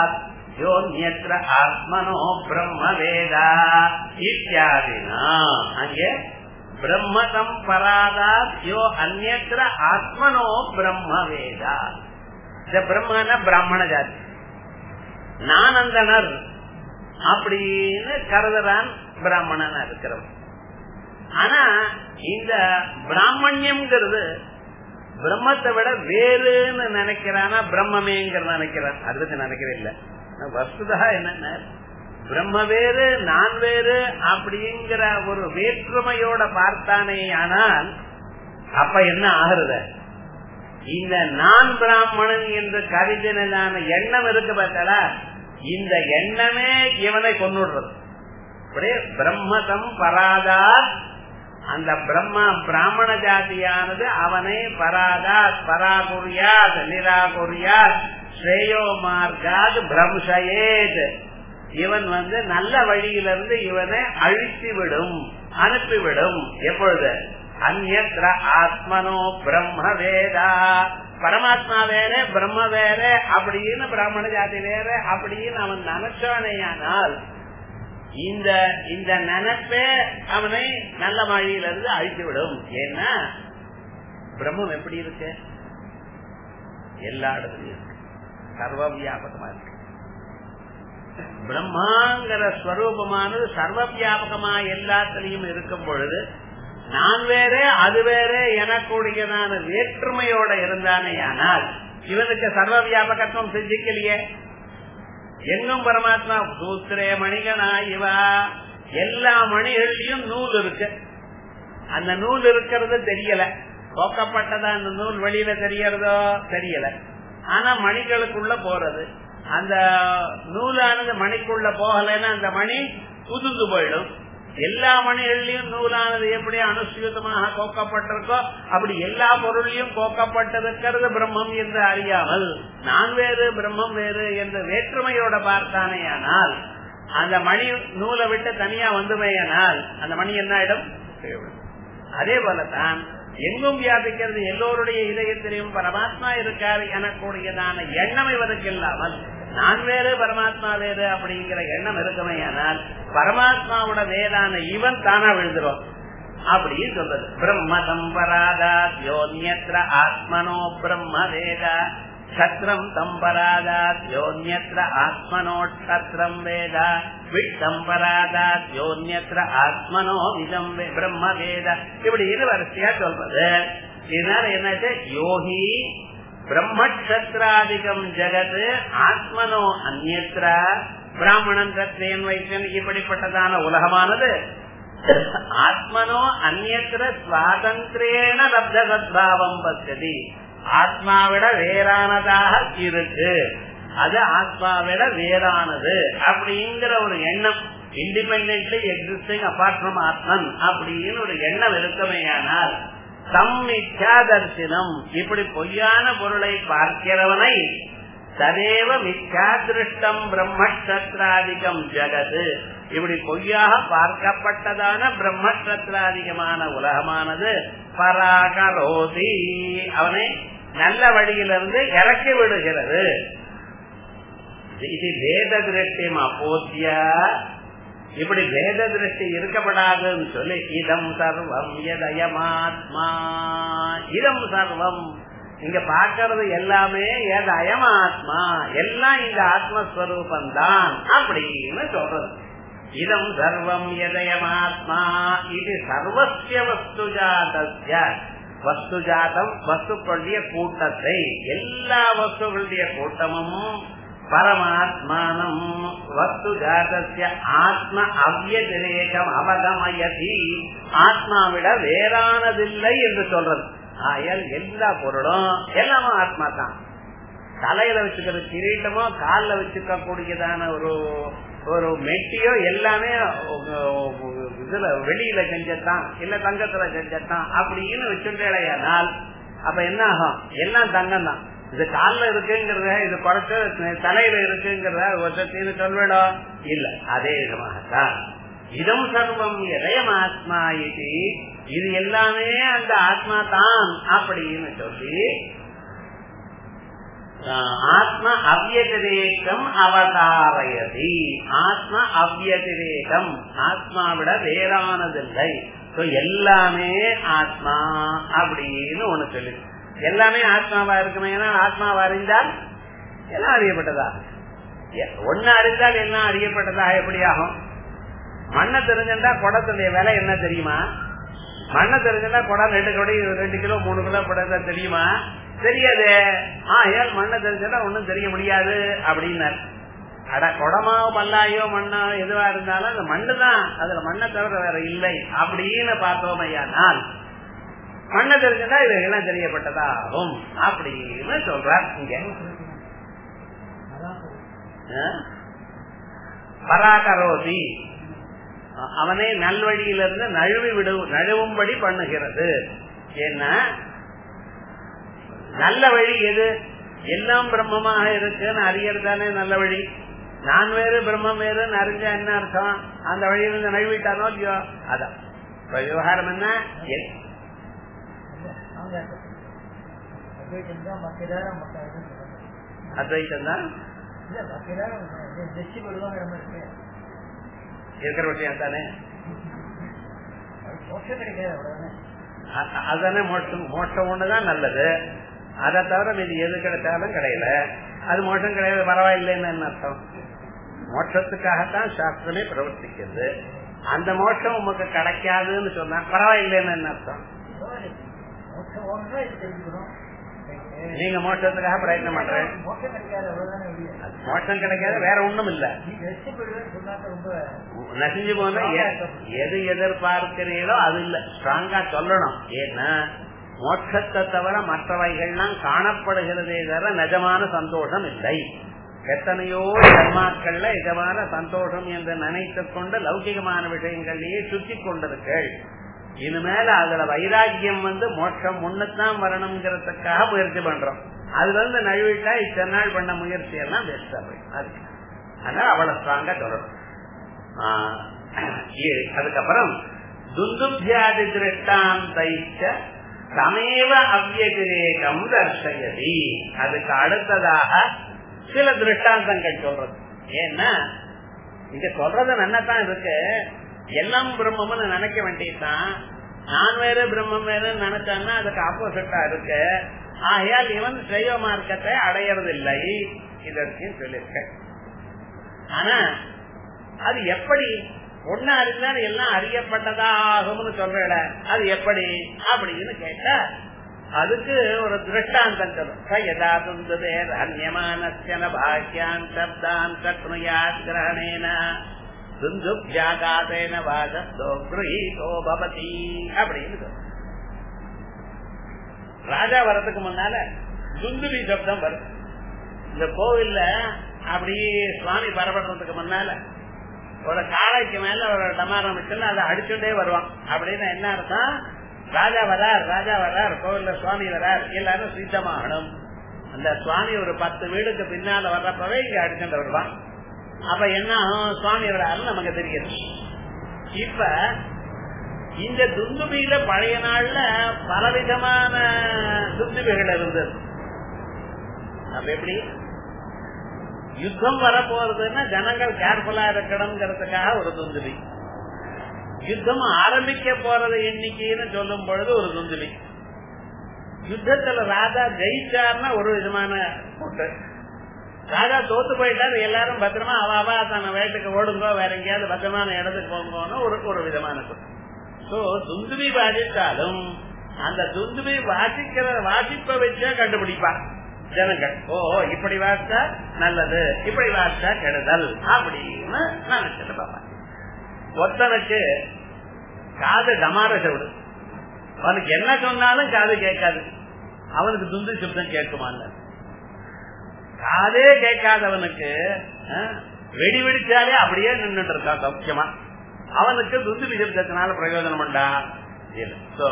யோன்யத்ர ஆத்மனோ பிரம்ம வேதா இத்தியாதினா அங்கே பிரம்மதம் பராதாத் யோ அந்நத்திர ஆத்மனோ பிரம்ம வேதா இந்த பிரம்மன பிராமண ஜாதி நானந்தனர் அப்படின்னு கருதுறான் பிராமணனா இருக்கிறவன் ஆனா இந்த பிராமணியம்ங்கிறது பிரம்மத்தை விட வேறுன்னு நினைக்கிறானா பிரம்மமேங்கிறத நினைக்கிறான் அதை பத்தி நினைக்கிறேன் இல்ல வஸ்துதா என்னென்ன பிரம்ம வேறு நான் வேறு அப்படிங்கிற ஒரு வேற்றுமையோட பார்த்தானே ஆனால் அப்ப என்ன ஆகுறது இந்த நான் பிராமணன் என்று கருதினதான எண்ணம் இருக்கு பார்த்தா இந்த எண்ணமே இவனை கொண்டுடுறது அப்படியே பிரம்மதம் பராதாத் அந்த பிரம்மா பிராமண ஜாதியானது அவனை பராதாத் பராகுரியாத் நிராகுரியாத் ஸ்ரேயோ மார்க்காத் பிரம்சயேத் இவன் வந்து நல்ல வழியிலிருந்து இவனை அழித்து விடும் அனுப்பிவிடும் எப்பொழுது அந்நத்திர ஆத்மனோ பிரம்ம வேதா பரமாத்மா வேற பிரம்ம வேற அப்படின்னு பிராமண ஜாதி வேற அப்படின்னு அவன் நினைச்சானேயானால் இந்த இந்த நினைப்பே அவனை நல்ல வழியிலிருந்து அழித்து விடும் ஏன்னா பிரம்மம் எப்படி இருக்கு எல்லா இடத்துலயும் இருக்கு சர்வ வியாபகமா இருக்கு பிரம்மாங்கிற ஸ்வரூபமானது சர்வ வியாபகமா எல்லாத்திலையும் இருக்கும் பொழுது நான் வேற அது வேற எனக்கூடியதான வேற்றுமையோட இருந்தானே ஆனால் இவனுக்கு சர்வ வியாபகத்துவம் சிந்திக்கலையே எங்கும் பரமாத்மா சூத்திரே மணிகனா இவா எல்லா மணிகள்லயும் நூல் இருக்கு அந்த நூல் இருக்கிறது தெரியல போக்கப்பட்டதா அந்த நூல் வெளியில தெரியறதோ தெரியல ஆனா மணிகளுக்குள்ள போறது அந்த நூலானது மணிக்குள்ள போகலைன்னா அந்த மணி புதுந்து போயிடும் எல்லா மணிகள்லயும் நூலானது எப்படி அனுசூதமாக கோக்கப்பட்டிருக்கோ அப்படி எல்லா பொருளையும் கோக்கப்பட்டிருக்கிறது பிரம்மம் என்று அறியாமல் நான் வேறு பிரம்மம் வேறு என்று வேற்றுமையோட பார்த்தானே ஆனால் அந்த மணி நூலை விட்டு தனியா வந்துமையானால் அந்த மணி என்ன ஆயிடும் அதே போலதான் எங்கும் வியாபிக்கிறது எல்லோருடைய இதயத்திலையும் பரமாத்மா இருக்காரு எனக்கூடியதான எண்ணம் இவருக்கு இல்லாமல் நான் வேறு பரமாத்மா வேறு அப்படிங்கிற எண்ணம் இருக்குமையானால் பரமாத்மாவோட வேதான இவன் தானா விழுந்துரும் அப்படின்னு சொல்றது பிரம்ம சம்பராதா யோன்யத்ர ஆத்மனோ பிரம்ம வேதா சத்ரம் தம்பராதாத் யோன்யத்ர ஆத்மனோ சத்ரம் வேத விட்டம்பராதாத் யோன்யத்ர ஆத்மனோ விதம் பிரம்ம வேத இப்படி இது வரிசையா சொல்றது இதனால என்னாச்சு யோகி பிரம்மக்ஷத்ராதிகம் ஜெகத் ஆத்மனோ அந்நத்திர பிராமணன் கத்திரியன் வைத்தன் இப்படிப்பட்டதான உலகமானது ஆத்மனோ அந்நத்திர சுவாதந்திரேன லப்த சத்பாவம் பச்சதி ஆத்மாவிட வேறானதாக இருக்கு அது ஆத்மாவிட வேறானது அப்படிங்கிற ஒரு எண்ணம் independently existing apart from Atman அப்படின்னு ஒரு எண்ணம் இருக்குமேயானால் தம் மித்யா தரிசனம் இப்படி பொய்யான பொருளை பார்க்கிறவனை ததேவ மித்யா திருஷ்டம் பிரம்மக்ஷத்ராதிகம் ஜகது இப்படி பொய்யாக பார்க்கப்பட்டதான பிரம்மக்ஷத்ராதிகமான உலகமானது பராகரோதி அவனை நல்ல வழியிலிருந்து இறக்கி விடுகிறது இது வேத திருஷ்டியம் அப்போத்திய இப்படி வேத திருஷ்டி இருக்கப்படாதுன்னு சொல்லி இதம் சர்வம் எதயமாத்மா இதம் சர்வம் இங்க பாக்கிறது எல்லாமே எது அயமாத்மா எல்லாம் இந்த ஆத்மஸ்வரூபம் தான் அப்படின்னு சொல்றது இதம் சர்வம் எதயமாத்மா இது சர்வசிய வஸ்து ஜாதஸ்ய வஸ்து ஜாதம் வஸ்துக்களுடைய கூட்டத்தை எல்லா வஸ்துகளுடைய கூட்டமும் பரமாத்மானம் வஸ்து ஜாதஸ்ய ஆத்ம அவ்யதிரேகம் அவகமயதி ஆத்மாவிட வேறானதில்லை என்று சொல்றது ஆயல் எல்லா பொருளும் எல்லாமே ஆத்மா தான் தலையில வச்சுக்கிற கிரீட்டமோ காலில் வச்சுக்க கூடியதான ஒரு ஒரு மெட்டியோ எல்லாமே இதுல வெளியில செஞ்சத்தான் இல்ல தங்கத்துல செஞ்சத்தான் அப்படின்னு வச்சுட்டேனால் அப்ப என்ன ஆகும் எல்லாம் தங்கம் தான் இது காலில் இருக்குங்கிறத இது குறைச்ச தலையில இருக்குங்கிறத ஒருத்தீன்னு சொல்வேடோ இல்ல அதே விதமாகத்தான் இதம் சர்வம் எதயம் ஆத்மா இது இது எல்லாமே அந்த ஆத்மா தான் அப்படின்னு சொல்லி ஆத்ம அவ்யதிரேகம் அவதாரயதி ஆத்ம அவ்யதிரேகம் ஆத்மாவிட வேறானதில்லை எல்லாமே ஆத்மா அப்படின்னு ஒண்ணு சொல்லு எல்லாமே ஆத்மாவா இருக்குமே ஆத்மாவா அறிந்தால் எல்லாம் அறியப்பட்டதா ஒன்னு அறிந்தால் எல்லாம் அறியப்பட்டதாக எப்படி ஆகும் மண்ணை தெரிஞ்சிருந்தா குடத்துடைய விலை என்ன தெரியுமா மண்ணை தெரிஞ்சிருந்தா குடம் ரெண்டு கொடி ரெண்டு கிலோ மூணு கிலோ குடம் தெரியுமா தெரியாது ஆயால் மண்ணை தெரிஞ்சா ஒன்னும் தெரிய முடியாது அப்படின்னாரு அட குடமா பல்லாயோ மண்ணா எதுவா இருந்தாலும் அந்த மண்ணு தான் அதுல மண்ணை தவிர வேற இல்லை அப்படின்னு பார்த்தோம் ஐயானால் மண்ணை தெரிஞ்சதா இவைகள்லாம் தெரியப்பட்டதாகும் அப்படின்னு சொல்றார் இங்க பராகரோதி அவனை நல்வழியிலிருந்து நழுவி விடு நழுவும்படி பண்ணுகிறது ஏன்னா நல்ல வழி எது எல்லாம் பிரம்மமாக இருக்குன்னு அறியறதானே நல்ல வழி நான் வேறு பிரம்மம் வேறுன்னு அறிஞ்சா என்ன அர்த்தம் அந்த வழியிலிருந்து நழுவிட்டானோ இல்லையோ அதான் விவகாரம் என்ன அத்வைத்தம் தான் இருக்கிற விஷயம் தானே அதுதானே மோட்சம் மோட்சம் ஒண்ணுதான் நல்லது அதை தவிர மீது எது கிடைச்சாலும் கிடையல அது மோட்சம் கிடையாது பரவாயில்லைன்னு என்ன அர்த்தம் மோட்சத்துக்காகத்தான் சாஸ்திரமே பிரவர்த்திக்கிறது அந்த மோட்சம் உமக்கு கிடைக்காதுன்னு சொன்னா பரவாயில்லைன்னு என்ன அர்த்தம் நீங்க மோட்சத்துக்காக பிரயத்னம் பண்றேன் மோட்சம் கிடைக்காத வேற ஒண்ணும் இல்ல நசிஞ்சு போன எது எதிர்பார்க்கிறீங்களோ அது இல்ல ஸ்ட்ராங்கா சொல்லணும் ஏன்னா மோட்சத்தை தவிர மற்றவைகள்லாம் காணப்படுகிறதே தவிர நிஜமான சந்தோஷம் இல்லை எத்தனையோ ஜன்மாக்கள்ல நிஜமான சந்தோஷம் என்று நினைத்துக் கொண்டு லௌகிகமான விஷயங்களையே சுற்றி கொண்டிருக்கள் இனிமேல அதுல வைராக்கியம் வந்து மோட்சம் முன்னுத்தான் வரணுங்கிறதுக்காக முயற்சி பண்றோம் அதுல இருந்து நழுவிட்டா இத்தனை நாள் பண்ண முயற்சி எல்லாம் வேஸ்டா போயிடும் அதுக்கு அதனால அவ்வளவு ஸ்ட்ராங்கா சொல்லணும் அதுக்கப்புறம் துந்துபியாதி திருஷ்டாந்தைச்ச சமேவ அவ்யதிரேகம் தர்ஷயதி அதுக்கு அடுத்ததாக சில திருஷ்டாந்தங்கள் சொல்றது ஏன்னா இங்க சொல்றது நன்னதான் இருக்கு எல்லாம் பிரம்மம்னு நினைக்க வேண்டியதுதான் நான் வேற பிரம்மம் வேறுன்னு நினைச்சான்னா அதுக்கு ஆப்போசிட்டா இருக்கு ஆகையால் இவன் ஸ்ரேய மார்க்கத்தை அடையறதில்லை இதற்கும் சொல்லியிருக்க ஆனா அது எப்படி ஒன்னு அறிந்தால் எல்லாம் அறியப்பட்டதா ஆகும்னு சொல்றல அது எப்படி அப்படின்னு கேட்டா அதுக்கு ஒரு திருஷ்டாந்தம் சொல்லும் யதா துந்துதே அந்யமானஸ்யன பாக்கியான் சப்தான் சக்னுயாத் கிரகணேன துந்துப்யாகாதேன வாசத்தோ கிரகீதோ பவதி அப்படின்னு சொல்லும் ராஜா வர்றதுக்கு முன்னால துந்துபி சப்தம் வரும் இந்த கோவில்ல அப்படியே சுவாமி பரப்படுறதுக்கு முன்னால ஒரு காளைக்கு மேல ஒரு டமாரம் வச்சு அதை அடிச்சுட்டே வருவான் அப்படின்னு என்ன அர்த்தம் ராஜா வரார் ராஜா வரார் கோவில்ல சுவாமி வரார் எல்லாரும் சித்தமாகணும் அந்த சுவாமி ஒரு பத்து வீடுக்கு பின்னால வர்றப்பவே இங்க அடிச்சுட்டு வருவான் அப்ப என்ன ஆகும் சுவாமி வராருன்னு நமக்கு தெரியுது இப்ப இந்த துந்துபியில பழைய நாள்ல பலவிதமான துந்துபிகள் இருந்தது அப்ப எப்படி யுத்தம் வரப்போறதுன்னா ஜனங்கள் கேர்ஃபுல்லா இருக்கணுங்கிறதுக்காக ஒரு துந்துபி யுத்தம் ஆரம்பிக்க போறது எண்ணிக்கைன்னு சொல்லும் பொழுது ஒரு துந்துபி யுத்தத்துல ராஜா ஜெயிச்சார்னா ஒரு விதமான கூட்டு ராஜா தோத்து போயிட்டாரு எல்லாரும் பத்திரமா அவாவா தன்னை வேட்டுக்கு ஓடுங்கோ வேற எங்கேயாவது பத்திரமான இடத்துக்கு போங்கன்னு ஒரு ஒரு விதமான கூட்டு சோ துந்துபி வாசித்தாலும் அந்த துந்துபி வாசிக்கிற வாசிப்ப வச்சே கண்டுபிடிப்பா ஜனங்கள் ஓ இப்படி வாசித்தா நல்லது இப்படி வாசித்தா கெடுதல் அப்படின்னு நினைச்சிட்டு பாப்பா ஒருத்தனுக்கு காது டமார செவிடு அவனுக்கு என்ன சொன்னாலும் காது கேட்காது அவனுக்கு துந்து சப்தம் கேட்குமான்னு காதே கேட்காதவனுக்கு வெடி வெடிச்சாலே அப்படியே நின்றுட்டு இருக்கான் சௌக்கியமா அவனுக்கு துந்து விசப்தத்தினால பிரயோஜனம் உண்டா சோ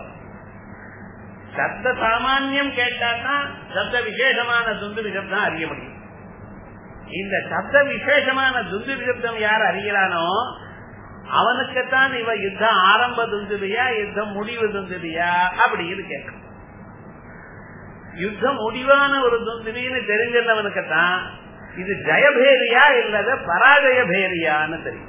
சப்த சாமானியம் கேட்டாதான் சப்த விசேஷமான துந்து விசப்தம் அறிய முடியும் இந்த சப்த விசேஷமான துந்து விசப்தம் யார் அறிகிறானோ அவனுக்குத்தான் இவ யுத்தம் ஆரம்ப துந்துபியா யுத்தம் முடிவு துந்துபியா அப்படின்னு கேட்கும் யுத்தம் முடிவான ஒரு துந்துபின்னு தெரிஞ்சிருந்தவனுக்கு தான் இது ஜெயபேரியா இல்லத பராஜய பேரியான்னு தெரியும்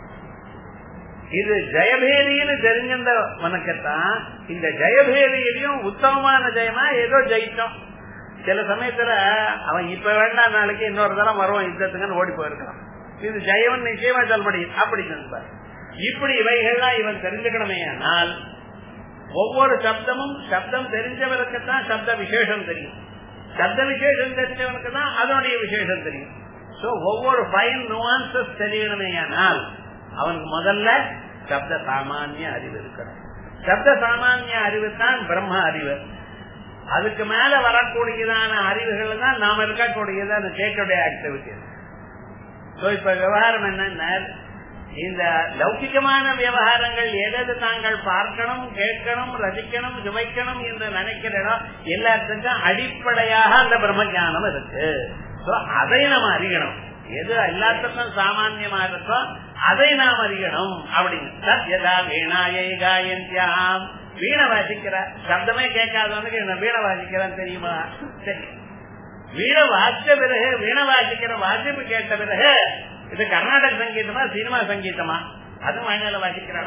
இது ஜெயபேரின்னு தெரிஞ்சிருந்தவனுக்குத்தான் இந்த ஜெயபேரியிலையும் உத்தமமான ஜெயமா ஏதோ ஜெயிச்சோம் சில சமயத்துல அவன் இப்ப வேண்டாம் நாளைக்கு இன்னொரு தரம் வருவான் யுத்தத்துக்குன்னு ஓடி போயிருக்கான் இது ஜெயவன் நிச்சயமா சொல்படி அப்படி சொல்வார் இப்படி இவைகள்லாம் இவன் தெரிஞ்சுக்கணுமே ஆனால் ஒவ்வொரு சப்தமும் சப்தம் தெரிஞ்சவனுக்குத்தான் சப்த விசேஷம் தெரியும் சப்த விசேஷம் தெரிஞ்சவனுக்கு தான் அதனுடைய விசேஷம் தெரியும் சோ ஒவ்வொரு ஃபைன் நுவான்சஸ் தெரியணுமே ஆனால் அவனுக்கு முதல்ல சப்த சாமானிய அறிவு இருக்கணும் சப்த சாமானிய அறிவு தான் பிரம்ம அறிவு அதுக்கு மேல வரக்கூடியதான அறிவுகள் தான் நாம இருக்கக்கூடியதான கேட்கக்கூடிய ஆக்டிவிட்டி சோ இப்ப விவகாரம் என்னன்னா இந்த லௌகிகமான விவகாரங்கள் எதது தாங்கள் பார்க்கணும் கேட்கணும் ரசிக்கணும் சுவைக்கணும் என்று நினைக்கிறோம் எல்லாத்துக்கும் அடிப்படையாக அந்த பிரம்ம ஞானம் இருக்கு அதை நம்ம அறியணும் எது எல்லாத்துக்கும் சாமான்யமா இருக்கோ அதை நாம் அறியணும் அப்படின்னு சத்யதா வீணாயை காயந்தியாம் வீண வாசிக்கிற சப்தமே கேட்காதவனுக்கு என்ன வீண வாசிக்கிறான் தெரியுமா சரி வீண வாசிச்ச பிறகு வீண வாசிக்கிற வாசிப்பு கேட்ட பிறகு இது கர்நாடக சங்கீதமா சினிமா சங்கீதமா அது மழையில வாசிக்கிறாள்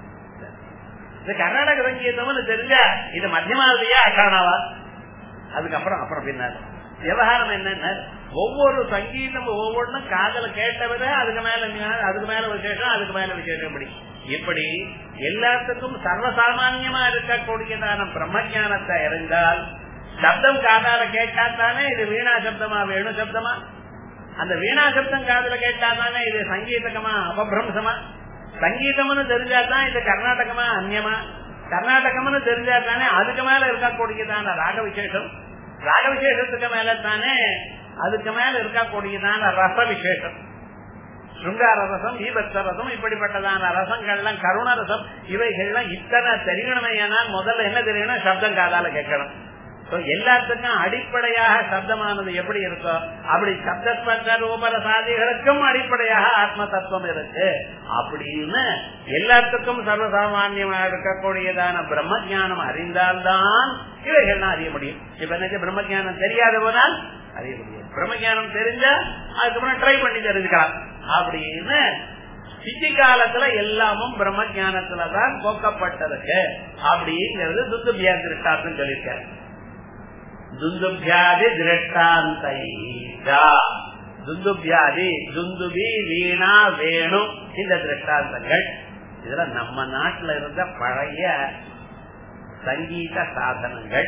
இது கர்நாடக சங்கீதம்னு தெரிஞ்சா இது மத்தியமாவதியா அட்டானாவா அதுக்கப்புறம் அப்புறம் பின்னால விவகாரம் என்னன்னா ஒவ்வொரு சங்கீதம் ஒவ்வொன்றும் காதல கேட்டவரை அதுக்கு மேல அதுக்கு மேல விசேஷம் அதுக்கு மேல விசேஷம் இப்படி இப்படி எல்லாத்துக்கும் சர்வசாமான்யமா இருக்கக்கூடியதான பிரம்ம ஜானத்தை அறிந்தால் சப்தம் காதால கேட்டாத்தானே இது வீணா சப்தமா வேணு சப்தமா அந்த வீணா சப்தம் காதல கேட்டாதானே இது சங்கீதகமா அபபிரம்சமா சங்கீதம்னு தெரிஞ்சாதான் இது கர்நாடகமா அந்நியமா கர்நாடகம்னு தெரிஞ்சாதானே அதுக்கு மேல இருக்கக்கூடியதான ராக விசேஷம் ராக விசேஷத்துக்கு மேல தானே அதுக்கு மேல இருக்கக்கூடியதான ரச விசேஷம் சுங்கார ரசம் ஈபத்த ரசம் இப்படிப்பட்டதான ரசங்கள்லாம் கருண ரசம் இவைகள்லாம் இத்தனை தெரியணுமே ஏனால் முதல்ல என்ன தெரியணும் சப்தம் காதால கேட்கணும் எல்லாத்துக்கும் அடிப்படையாக சப்தமானது எப்படி இருக்கோ அப்படி சப்தஸ்பர்ஷ ரூபரசாதிகளுக்கும் அடிப்படையாக ஆத்ம தத்துவம் இருக்கு அப்படின்னு எல்லாத்துக்கும் சர்வசாமான்யமாக இருக்கக்கூடியதான பிரம்ம ஜானம் அறிந்தால்தான் இவைகள்லாம் அறிய முடியும் இப்ப எனக்கு பிரம்ம ஜானம் தெரியாத போனால் அறிய முடியும் பிரம்ம ஜானம் தெரிஞ்சா அதுக்கப்புறம் ட்ரை பண்ணி தெரிஞ்சுக்கலாம் அப்படின்னு சித்தி காலத்துல எல்லாமும் பிரம்ம ஜானத்துலதான் போக்கப்பட்டிருக்கு அப்படிங்கிறது துத்துபியா திருஷ்டார்த்தம் சொல்லியிருக்காரு துந்துபியாதி திருஷ்டாந்தை துந்துபியாதி துந்துபி வீணா வேணு இந்த திருஷ்டாந்தங்கள் இதுல நம்ம நாட்டுல இருந்த பழைய சங்கீத சாதனங்கள்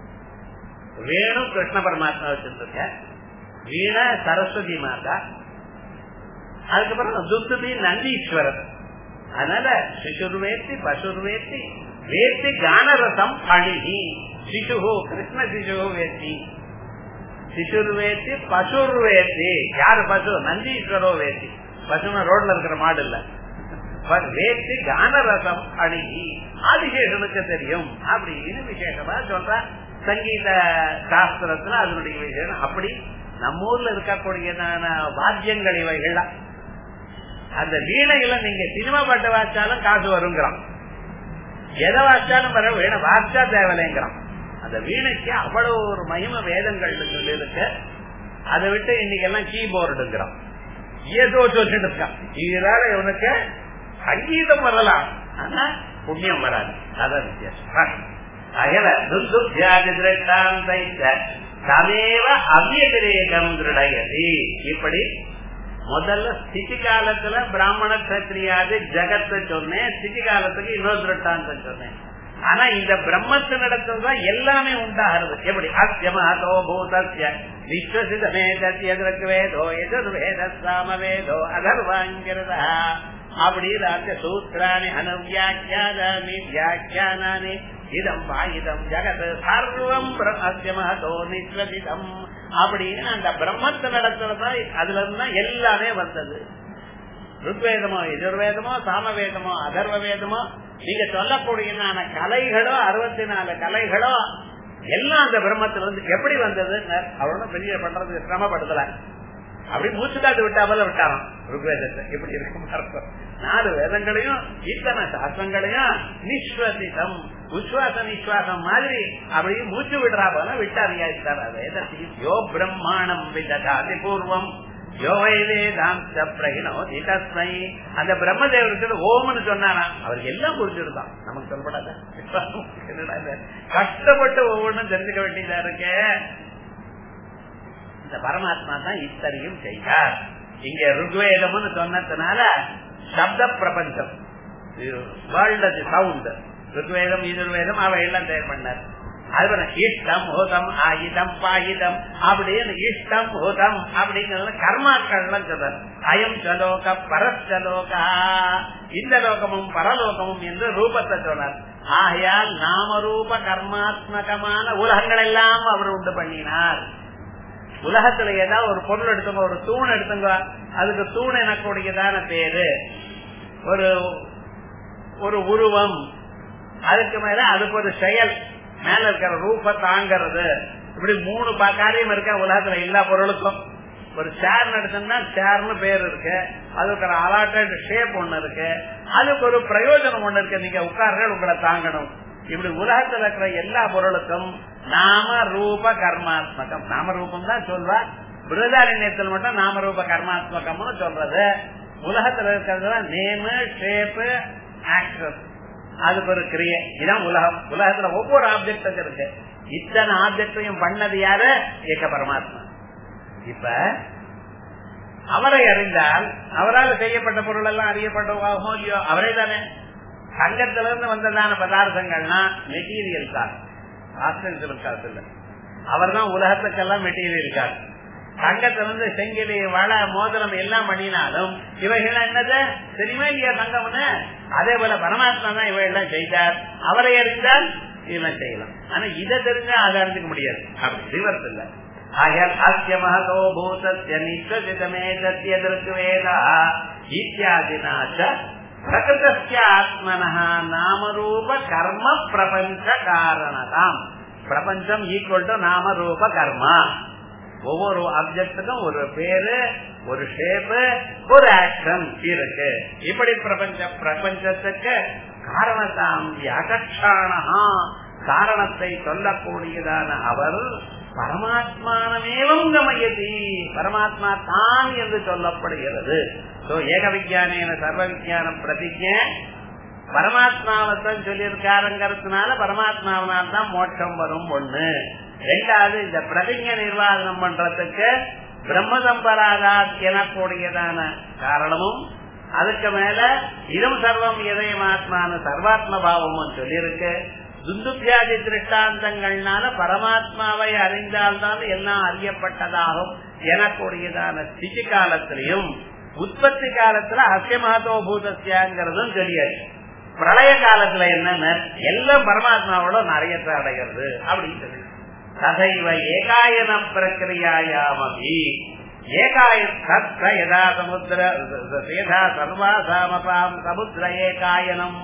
வேணு கிருஷ்ண பரமாத்மா வச்சிருக்க வீண சரஸ்வதி மாதா அதுக்கப்புறம் துந்துபி நந்தீஸ்வரர் அதனால சிசுர்வேத்தி பசுர்வேத்தி வேத்தி கானரசம் பணிகி சிசு கிருஷ்ண சிசு வேத்தி சிசுர்வேத்தி பசுர்வேத்தி யாரு பசு நந்தீஸ்வரோ வேத்தி பசுன ரோட்ல இருக்கிற மாடு இல்ல வேத்தி கானரசம் அணுகி ஆதிசேஷனுக்கு தெரியும் அப்படின்னு விசேஷமா சொல்ற சங்கீத சாஸ்திரத்துல அதனுடைய விசேஷம் அப்படி நம்ம ஊர்ல இருக்கக்கூடியதான வாத்தியங்கள் இவைகள்லாம் அந்த வீணைகளை நீங்க சினிமா பாட்டு வாச்சாலும் காசு வருங்கிறான் எதை வாச்சாலும் வர வீணை வாச்சா தேவையில்லைங்கிறான் அந்த வீணைக்கு அவ்வளவு ஒரு மகிம வேதங்கள் இருக்கு அதை விட்டு இன்னைக்கு எல்லாம் கீபோர்டுங்கிறான் ஏதோ சொல்லிட்டு இருக்கான் இதனால இவனுக்கு சங்கீதம் வரலாம் ஆனா புண்ணியம் வராது அதான் வித்தியாசம் அகல துந்துபியாதி திருஷ்டாந்தை தமேவ அவ்யதிரேகம் திருடயதி இப்படி முதல்ல ஸ்திதி காலத்துல பிராமண கத்திரியாது ஜெகத்தை சொன்னேன் ஸ்திதி காலத்துக்கு இன்னொரு திருட்டாந்தம் சொன்னேன் ஆனா இந்த பிரம்மத்தினிடத்துல தான் எல்லாமே உண்டாகிறது எப்படி அத்தியமாதோ பூதஸ்ய விஸ்வசிதமே தத்தியதற்கு வேதோ எதிர்வேத சாம வேதோ அதர்வாங்கிறதா அப்படின்னு சூத்திராணி அனுவியாக்கியானி வியாக்கியானி இதம் வா இதம் ஜெகத் சர்வம் அத்தியமஹதோ நிஸ்வசிதம் அப்படின்னு அந்த பிரம்மத்து நடத்துறதுதான் அதுல இருந்து எல்லாமே வந்தது ருக்வேதமோ எதிர்வேதமோ சாமவேதமோ அதர்வ வேதமோ நீங்க சொல்லக்கூடியதான கலைகளோ அறுபத்தி நாலு கலைகளோ எல்லாம் அந்த பிரம்மத்துல இருந்து எப்படி வந்தது அவரோட பெரிய பண்றது சிரமப்படுத்தல அப்படி மூச்சு காத்து விட்டா போல விட்டாராம் ருக்வேதத்தை எப்படி இருக்கும் நாலு வேதங்களையும் இத்தனை சாஸ்திரங்களையும் நிஸ்வசிதம் உஸ்வாச நிஸ்வாசம் மாதிரி அப்படியே மூச்சு விடுறா போல விட்டாரியா யோ பிரம்மாணம் விததாதி பூர்வம் யோவை வேதாந்த பிரகிணோதி தஸ்மை அந்த பிரம்மதேவருக்கு ஓம்னு சொன்னானா அவருக்கு எல்லாம் புரிஞ்சிருந்தான் நமக்கு சொல்லப்படாத கஷ்டப்பட்டு ஒவ்வொன்றும் தெரிஞ்சுக்க வேண்டியதா இருக்க இந்த பரமாத்மா தான் இத்தனையும் செய்தார் இங்க ருக்வேதம்னு சொன்னதுனால சப்த பிரபஞ்சம் வேர்ல்ட் சவுண்ட் ருக்வேதம் எதிர்வேதம் அவை எல்லாம் தயார் பண்ணார் அது இஷ்டம் ஹோதம் ஆயுதம் பாயுதம் அப்படின்னு இஷ்டம் ஹோதம் அப்படிங்கறது கர்மாக்கள்லாம் சொல்றார் அயம் சலோக பரஸ்லோகா இந்த லோகமும் பரலோகமும் என்று ரூபத்தை சொன்னார் ஆகையால் நாமரூப கர்மாத்மகமான உலகங்கள் எல்லாம் அவர் உண்டு பண்ணினார் உலகத்துல ஏதாவது ஒரு பொருள் எடுத்துங்க ஒரு தூண் எடுத்துங்க அதுக்கு தூண் எனக்கூடியதான பேரு ஒரு ஒரு உருவம் அதுக்கு மேல அதுக்கு ஒரு செயல் மேல இருக்கிற ரூப தாங்கிறது இப்படி மூணு காரியம் இருக்க உலகத்துல எல்லா பொருளுக்கும் ஒரு சேர் எடுத்தோம்னா சேர்னு பேர் இருக்கு அதுக்கு ஒரு அலாட்டட் ஷேப் ஒண்ணு இருக்கு அதுக்கு ஒரு பிரயோஜனம் ஒண்ணு இருக்கு நீங்க உட்கார்கள் உங்களை தாங்கணும் இப்படி உலகத்துல இருக்கிற எல்லா பொருளுக்கும் நாம ரூப கர்மாத்மகம் நாம ரூபம் தான் சொல்வா பிருதாரண்யத்தில் மட்டும் நாம ரூப கர்மாத்மகம்னு சொல்றது உலகத்துல இருக்கிறது நேமு ஷேப்பு ஆக்சஸ் அதுக்கு ஒரு கிரியை இதான் உலகம் உலகத்துல ஒவ்வொரு ஆப்ஜெக்டும் இருக்கு இத்தனை ஆப்ஜெக்டையும் பண்ணது யாரு ஏக பரமாத்மா இப்ப அவரை அறிந்தால் அவரால் செய்யப்பட்ட பொருள் எல்லாம் அறியப்பட்டவாகுமோ இல்லையோ அவரே தானே தங்கத்துல இருந்து வந்ததான பதார்த்தங்கள்னா மெட்டீரியல் காசு ஆஸ்திரேலியல் காசு இல்ல அவர் தான் உலகத்துக்கெல்லாம் மெட்டீரியல் காசு தங்கத்திலிருந்து செங்கிலி வள மோதிரம் எல்லாம் பண்ணினாலும் இவைகள் என்னது தெரியுமா இல்லையா தங்கம்னு அதே போல பரமாத்மா தான் இவையெல்லாம் செய்தார் அவரை அறிந்தால் இதெல்லாம் செய்யலாம் ஆனா இதை தெரிஞ்சா அதை அறிஞ்சுக்க முடியாது அப்படி ரிவர்ஸ் இல்ல ஆகையால் அஸ்ய மகதோ பூதஸ்ய நிச்சமே சத்தியதற்கு வேதா இத்தியாதினாச்ச பிரகிருத்திய ஆத்மன நாமரூப கர்ம பிரபஞ்ச காரணதாம் பிரபஞ்சம் ஈக்குவல் டு நாமரூப கர்மா ஒவ்வொரு ஆப்ஜெக்டுக்கும் ஒரு பேரு ஒரு ஷேப்பு ஒரு ஆக்ஷன் இருக்கு இப்படி பிரபஞ்ச பிரபஞ்சத்துக்கு காரணத்தாம் வியாகட்சாணா காரணத்தை சொல்லக்கூடியதான அவர் பரமாத்மானமேவும் கமயதி பரமாத்மா தான் என்று சொல்லப்படுகிறது ஏக விஜயானேன சர்வ விஜயானம் பிரதிஜ பரமாத்மாவத்தான் சொல்லியிருக்காருங்கிறதுனால பரமாத்மாவனால் தான் மோட்சம் வரும் ஒண்ணு ரெண்டாவது இந்த பிரதிஜ நிர்வாகனம் பண்றதுக்கு பிரம்ம சம்பராகாத் எனக்கூடியதான காரணமும் அதுக்கு மேல இடம் சர்வம் இதயமாத்மான சர்வாத்ம பாவமும் சொல்லியிருக்கு துந்துபியாதி திருஷ்டாந்தங்கள்னால பரமாத்மாவை அறிந்தால்தான் எல்லாம் அறியப்பட்டதாகும் எனக்கூடியதான ஸ்திதி காலத்திலையும் உற்பத்தி காலத்துல அசிய மகத்தோபூதசியாங்கிறதும் தெரியாது பிரளய காலத்துல என்னன்னு எல்லாம் பரமாத்மாவோட நிறையத்தை அடைகிறது அப்படின்னு சொல்லி ததைவ ஏகாயன பிரக்கிரியாயாமபி ஏகாயன யதா சமுத்திர யதா சர்வாசாமபாம் சமுத்திர ஏகாயனம்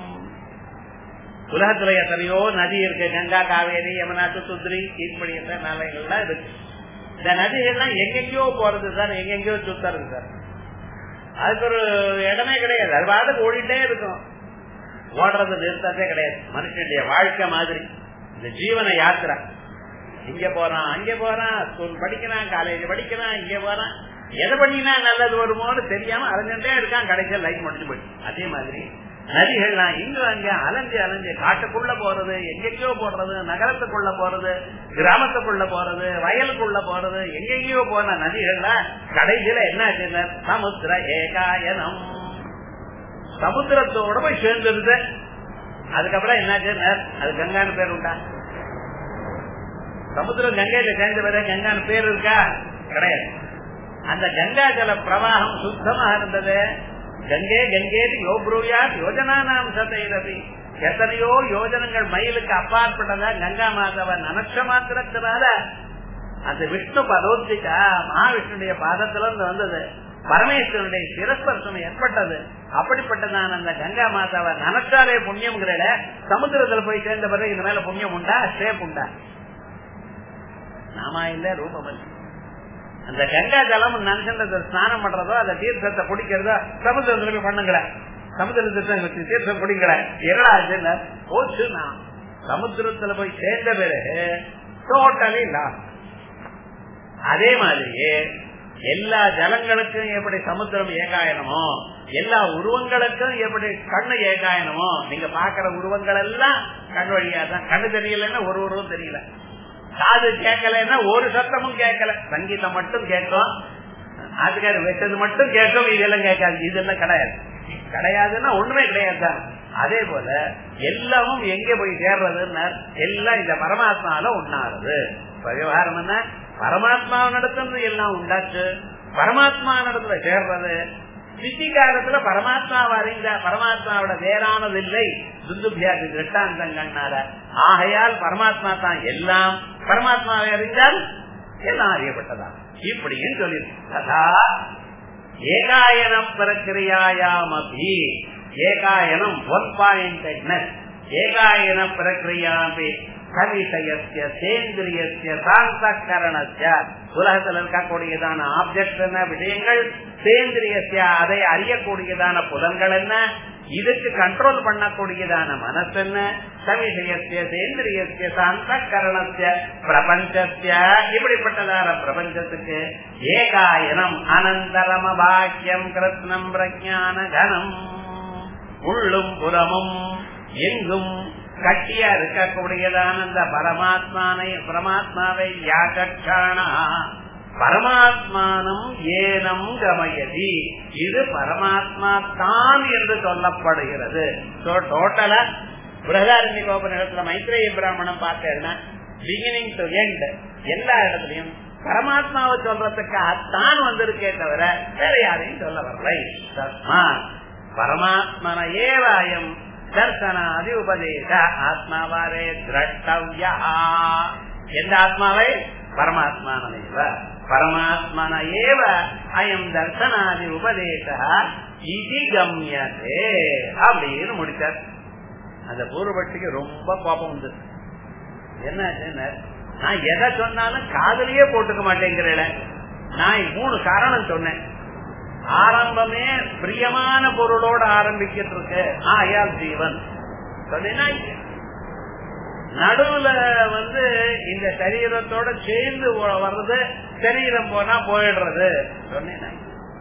உலகத்துல எத்தனையோ நதி இருக்கு கங்கா காவேரி யமுனா சுத்ரி இப்படி நிலைகள்லாம் இருக்கு இந்த நதிகள்லாம் எங்கெங்கயோ போறது சார் எங்கெங்கயோ சுத்தறது சார் அதுக்கு ஒரு இடமே கிடையாது அது பாட்டுக்கு ஓடிட்டே இருக்கும் ஓடுறது நிறுத்தத்தே கிடையாது மனுஷனுடைய வாழ்க்கை மாதிரி இந்த ஜீவன யாத்திரை இங்க போறான் அங்க போறான் ஸ்கூல் படிக்கிறான் காலேஜ் படிக்கிறான் இங்க போறான் எதை பண்ணினா நல்லது வருமோன்னு தெரியாம அலைஞ்சுட்டே இருக்கான் கடைசியில் லைஃப் முடிஞ்சு போயிடுச்சு அதே மாதிரி நதிகள்லாம் இங்க அங்க அலைஞ்சு அலைஞ்சு காட்டுக்குள்ள போறது எங்கெங்கயோ போடுறது நகரத்துக்குள்ள போறது கிராமத்துக்குள்ள போறது வயலுக்குள்ள போறது எங்கெங்கயோ போன நதிகள்லாம் கடைசியில என்ன சமுத்திர ஏகாயனம் சமுத்திரத்தோட போய் சேர்ந்துருது அதுக்கப்புறம் என்ன அது கங்கான்னு பேர் உண்டா சமுத்திரம் கங்கையில சேர்ந்த பிறகு கங்கான்னு பேர் இருக்கா கிடையாது அந்த கங்கா ஜல பிரவாகம் சுத்தமாக இருந்தது கங்கே கங்கே யோப்ரூயா யோஜனா நாம் சதைரவி எத்தனையோ யோஜனங்கள் மயிலுக்கு அப்பாற்பட்டதா கங்கா மாதவ நினைச்ச மாத்திரத்தினால அந்த விஷ்ணு பதோத்திகா மகாவிஷ்ணுடைய பாதத்துல இருந்து வந்தது பரமேஸ்வரனுடைய சிரஸ்பர்சனம் ஏற்பட்டது அப்படிப்பட்டதான அந்த கங்கா மாதாவை நினைச்சாலே புண்ணியம் சமுத்திரத்துல போய் சேர்ந்த பிறகு இந்த மேல புண்ணியம் உண்டா ஷேப் உண்டா நாமா இல்ல ரூபம் அந்த கங்கா ஜலம் நினைச்சு ஸ்நானம் பண்றதோ அந்த தீர்த்தத்தை குடிக்கிறதோ சமுத்திரத்துல போய் பண்ணுங்களேன் சமுத்திரத்தை தீர்த்தம் குடிக்கிற என்னடா ஆச்சுன்னா போச்சுன்னா சமுத்திரத்துல போய் சேர்ந்த பிறகு டோட்டலி லாஸ் அதே மாதிரியே எல்லா ஜலங்களுக்கும் எப்படி சமுத்திரம் ஏகாயனமோ எல்லா உருவங்களுக்கும் எப்படி கண்ணு ஏகாயனமோ நீங்க பாக்குற உருவங்கள் எல்லாம் கண் வழியா தான் கண்ணு தெரியலன்னா ஒரு உருவம் தெரியல காது கேட்கலன்னா ஒரு சத்தமும் கேட்கல சங்கீதம் மட்டும் கேட்கும் ஆட்டுக்காரு வச்சது மட்டும் கேட்கும் இதெல்லாம் கேட்காது இதெல்லாம் கிடையாது கிடையாதுன்னா ஒண்ணுமே கிடையாது தான் அதே போல எல்லாமும் எங்க போய் சேர்றதுன்னா எல்லாம் இந்த பரமாத்மால உண்டாருது விவகாரம் என்ன பரமாத்மா நடத்துறது எல்லாம் உண்டாச்சு பரமாத்மா நடத்துல சேர்றது சித்தி காலத்துல பரமாத்மாவை அறிந்த பரமாத்மாவோட வேறானது இல்லை துந்துபியாதி திருஷ்டாந்தங்கள்னால ஆகையால் பரமாத்மா தான் எல்லாம் பரமாத்மாவை அறிந்தால் எல்லாம் அறியப்பட்டதா இப்படின்னு சொல்லி ததா ஏகாயனம் பிரக்கிரியாயாம் அப்படி ஏகாயனம் ஒன் பாயிண்ட் ஏகாயன பிரக்கிரியாம்பி கவிஷயத்திய சேந்திரியத்திய சாந்தகரணத்திய உலகத்தில் இருக்கக்கூடியதான ஆப்ஜெக்ட் என்ன விஷயங்கள் சேந்திரியத்திய அதை அறியக்கூடியதான புலன்கள் என்ன இதுக்கு கண்ட்ரோல் பண்ணக்கூடியதான மனசு என்ன சவிஷயத்திய சேந்திரியத்திய சாந்தகரணத்திய பிரபஞ்சத்திய இப்படிப்பட்டதான பிரபஞ்சத்துக்கு ஏகாயனம் அனந்தரம பாக்கியம் கிருத்னம் பிரஜான கனம் உள்ளும் புறமும் எங்கும் கட்டியா இருக்கக்கூடியதான அந்த பரமாத்மானை பரமாத்மாவை யாகக்கானா பரமாத்மானம் ஏனம் கமயதி இது பரமாத்மா தான் என்று சொல்லப்படுகிறது டோட்டலா பிரகதாரண்ய கோபநிலத்துல மைத்ரேய பிராமணம் பார்த்தேன்னா பிகினிங் டு எண்ட் எல்லா இடத்துலயும் பரமாத்மாவை சொல்றதுக்காகத்தான் வந்திருக்கே தவிர வேற யாரையும் சொல்ல வரலை தஸ்மா பரமாத்மன ஏவாயம் தர்சனாதி உபதேச ஆத்மாவாரே திரஷ்டவ்யா எந்த ஆத்மாவை பரமாத்மானேவ பரமாத்மன ஏவ அயம் தர்சனாதி உபதேச இது கம்யதே அப்படின்னு முடிச்சார் அந்த பூர்வபட்சிக்கு ரொம்ப கோபம் வந்து என்ன நான் எதை சொன்னாலும் காதலியே போட்டுக்க மாட்டேங்கிறேன் நான் மூணு காரணம் சொன்னேன் ஆரம்பமே பிரியமான பொருளோட ஆரம்பிக்கிட்டு இருக்கு ஆயால் ஜீவன் சொன்னா நடுவுல வந்து இந்த சரீரத்தோட சேர்ந்து வர்றது சரீரம் போனா போயிடுறது சொன்னேன்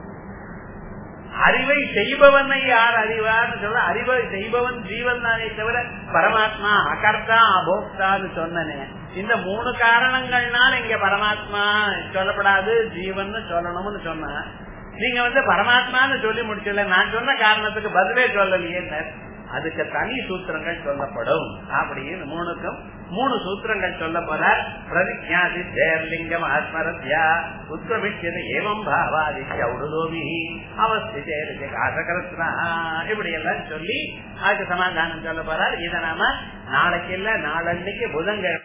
அறிவை செய்பவனை யார் அறிவார்னு சொல்ல அறிவை செய்பவன் ஜீவன் தானே தவிர பரமாத்மா அகர்த்தா அபோக்தான்னு சொன்னனே இந்த மூணு காரணங்கள்னால இங்க பரமாத்மா சொல்லப்படாது ஜீவன் சொல்லணும்னு சொன்ன நீங்க வந்து பரமாத்மான்னு சொல்லி முடிச்சல நான் சொன்ன காரணத்துக்கு பதிலே சொல்லலையே அதுக்கு தனி சூத்திரங்கள் சொல்லப்படும் அப்படின்னு மூணுக்கும் மூணு சூத்திரங்கள் சொல்ல போற பிரதிஜாதி தேர்லிங்கம் ஆத்மரத்யா உத்ரவிஷ்யது ஏவம் பாவாதித்ய உடுதோமி அவஸ்திதே காசகரத்னா இப்படி எல்லாம் சொல்லி அதுக்கு சமாதானம் சொல்ல போறார் இதை நாம நாளைக்கு இல்ல நாளன்னைக்கு புதன்கிழமை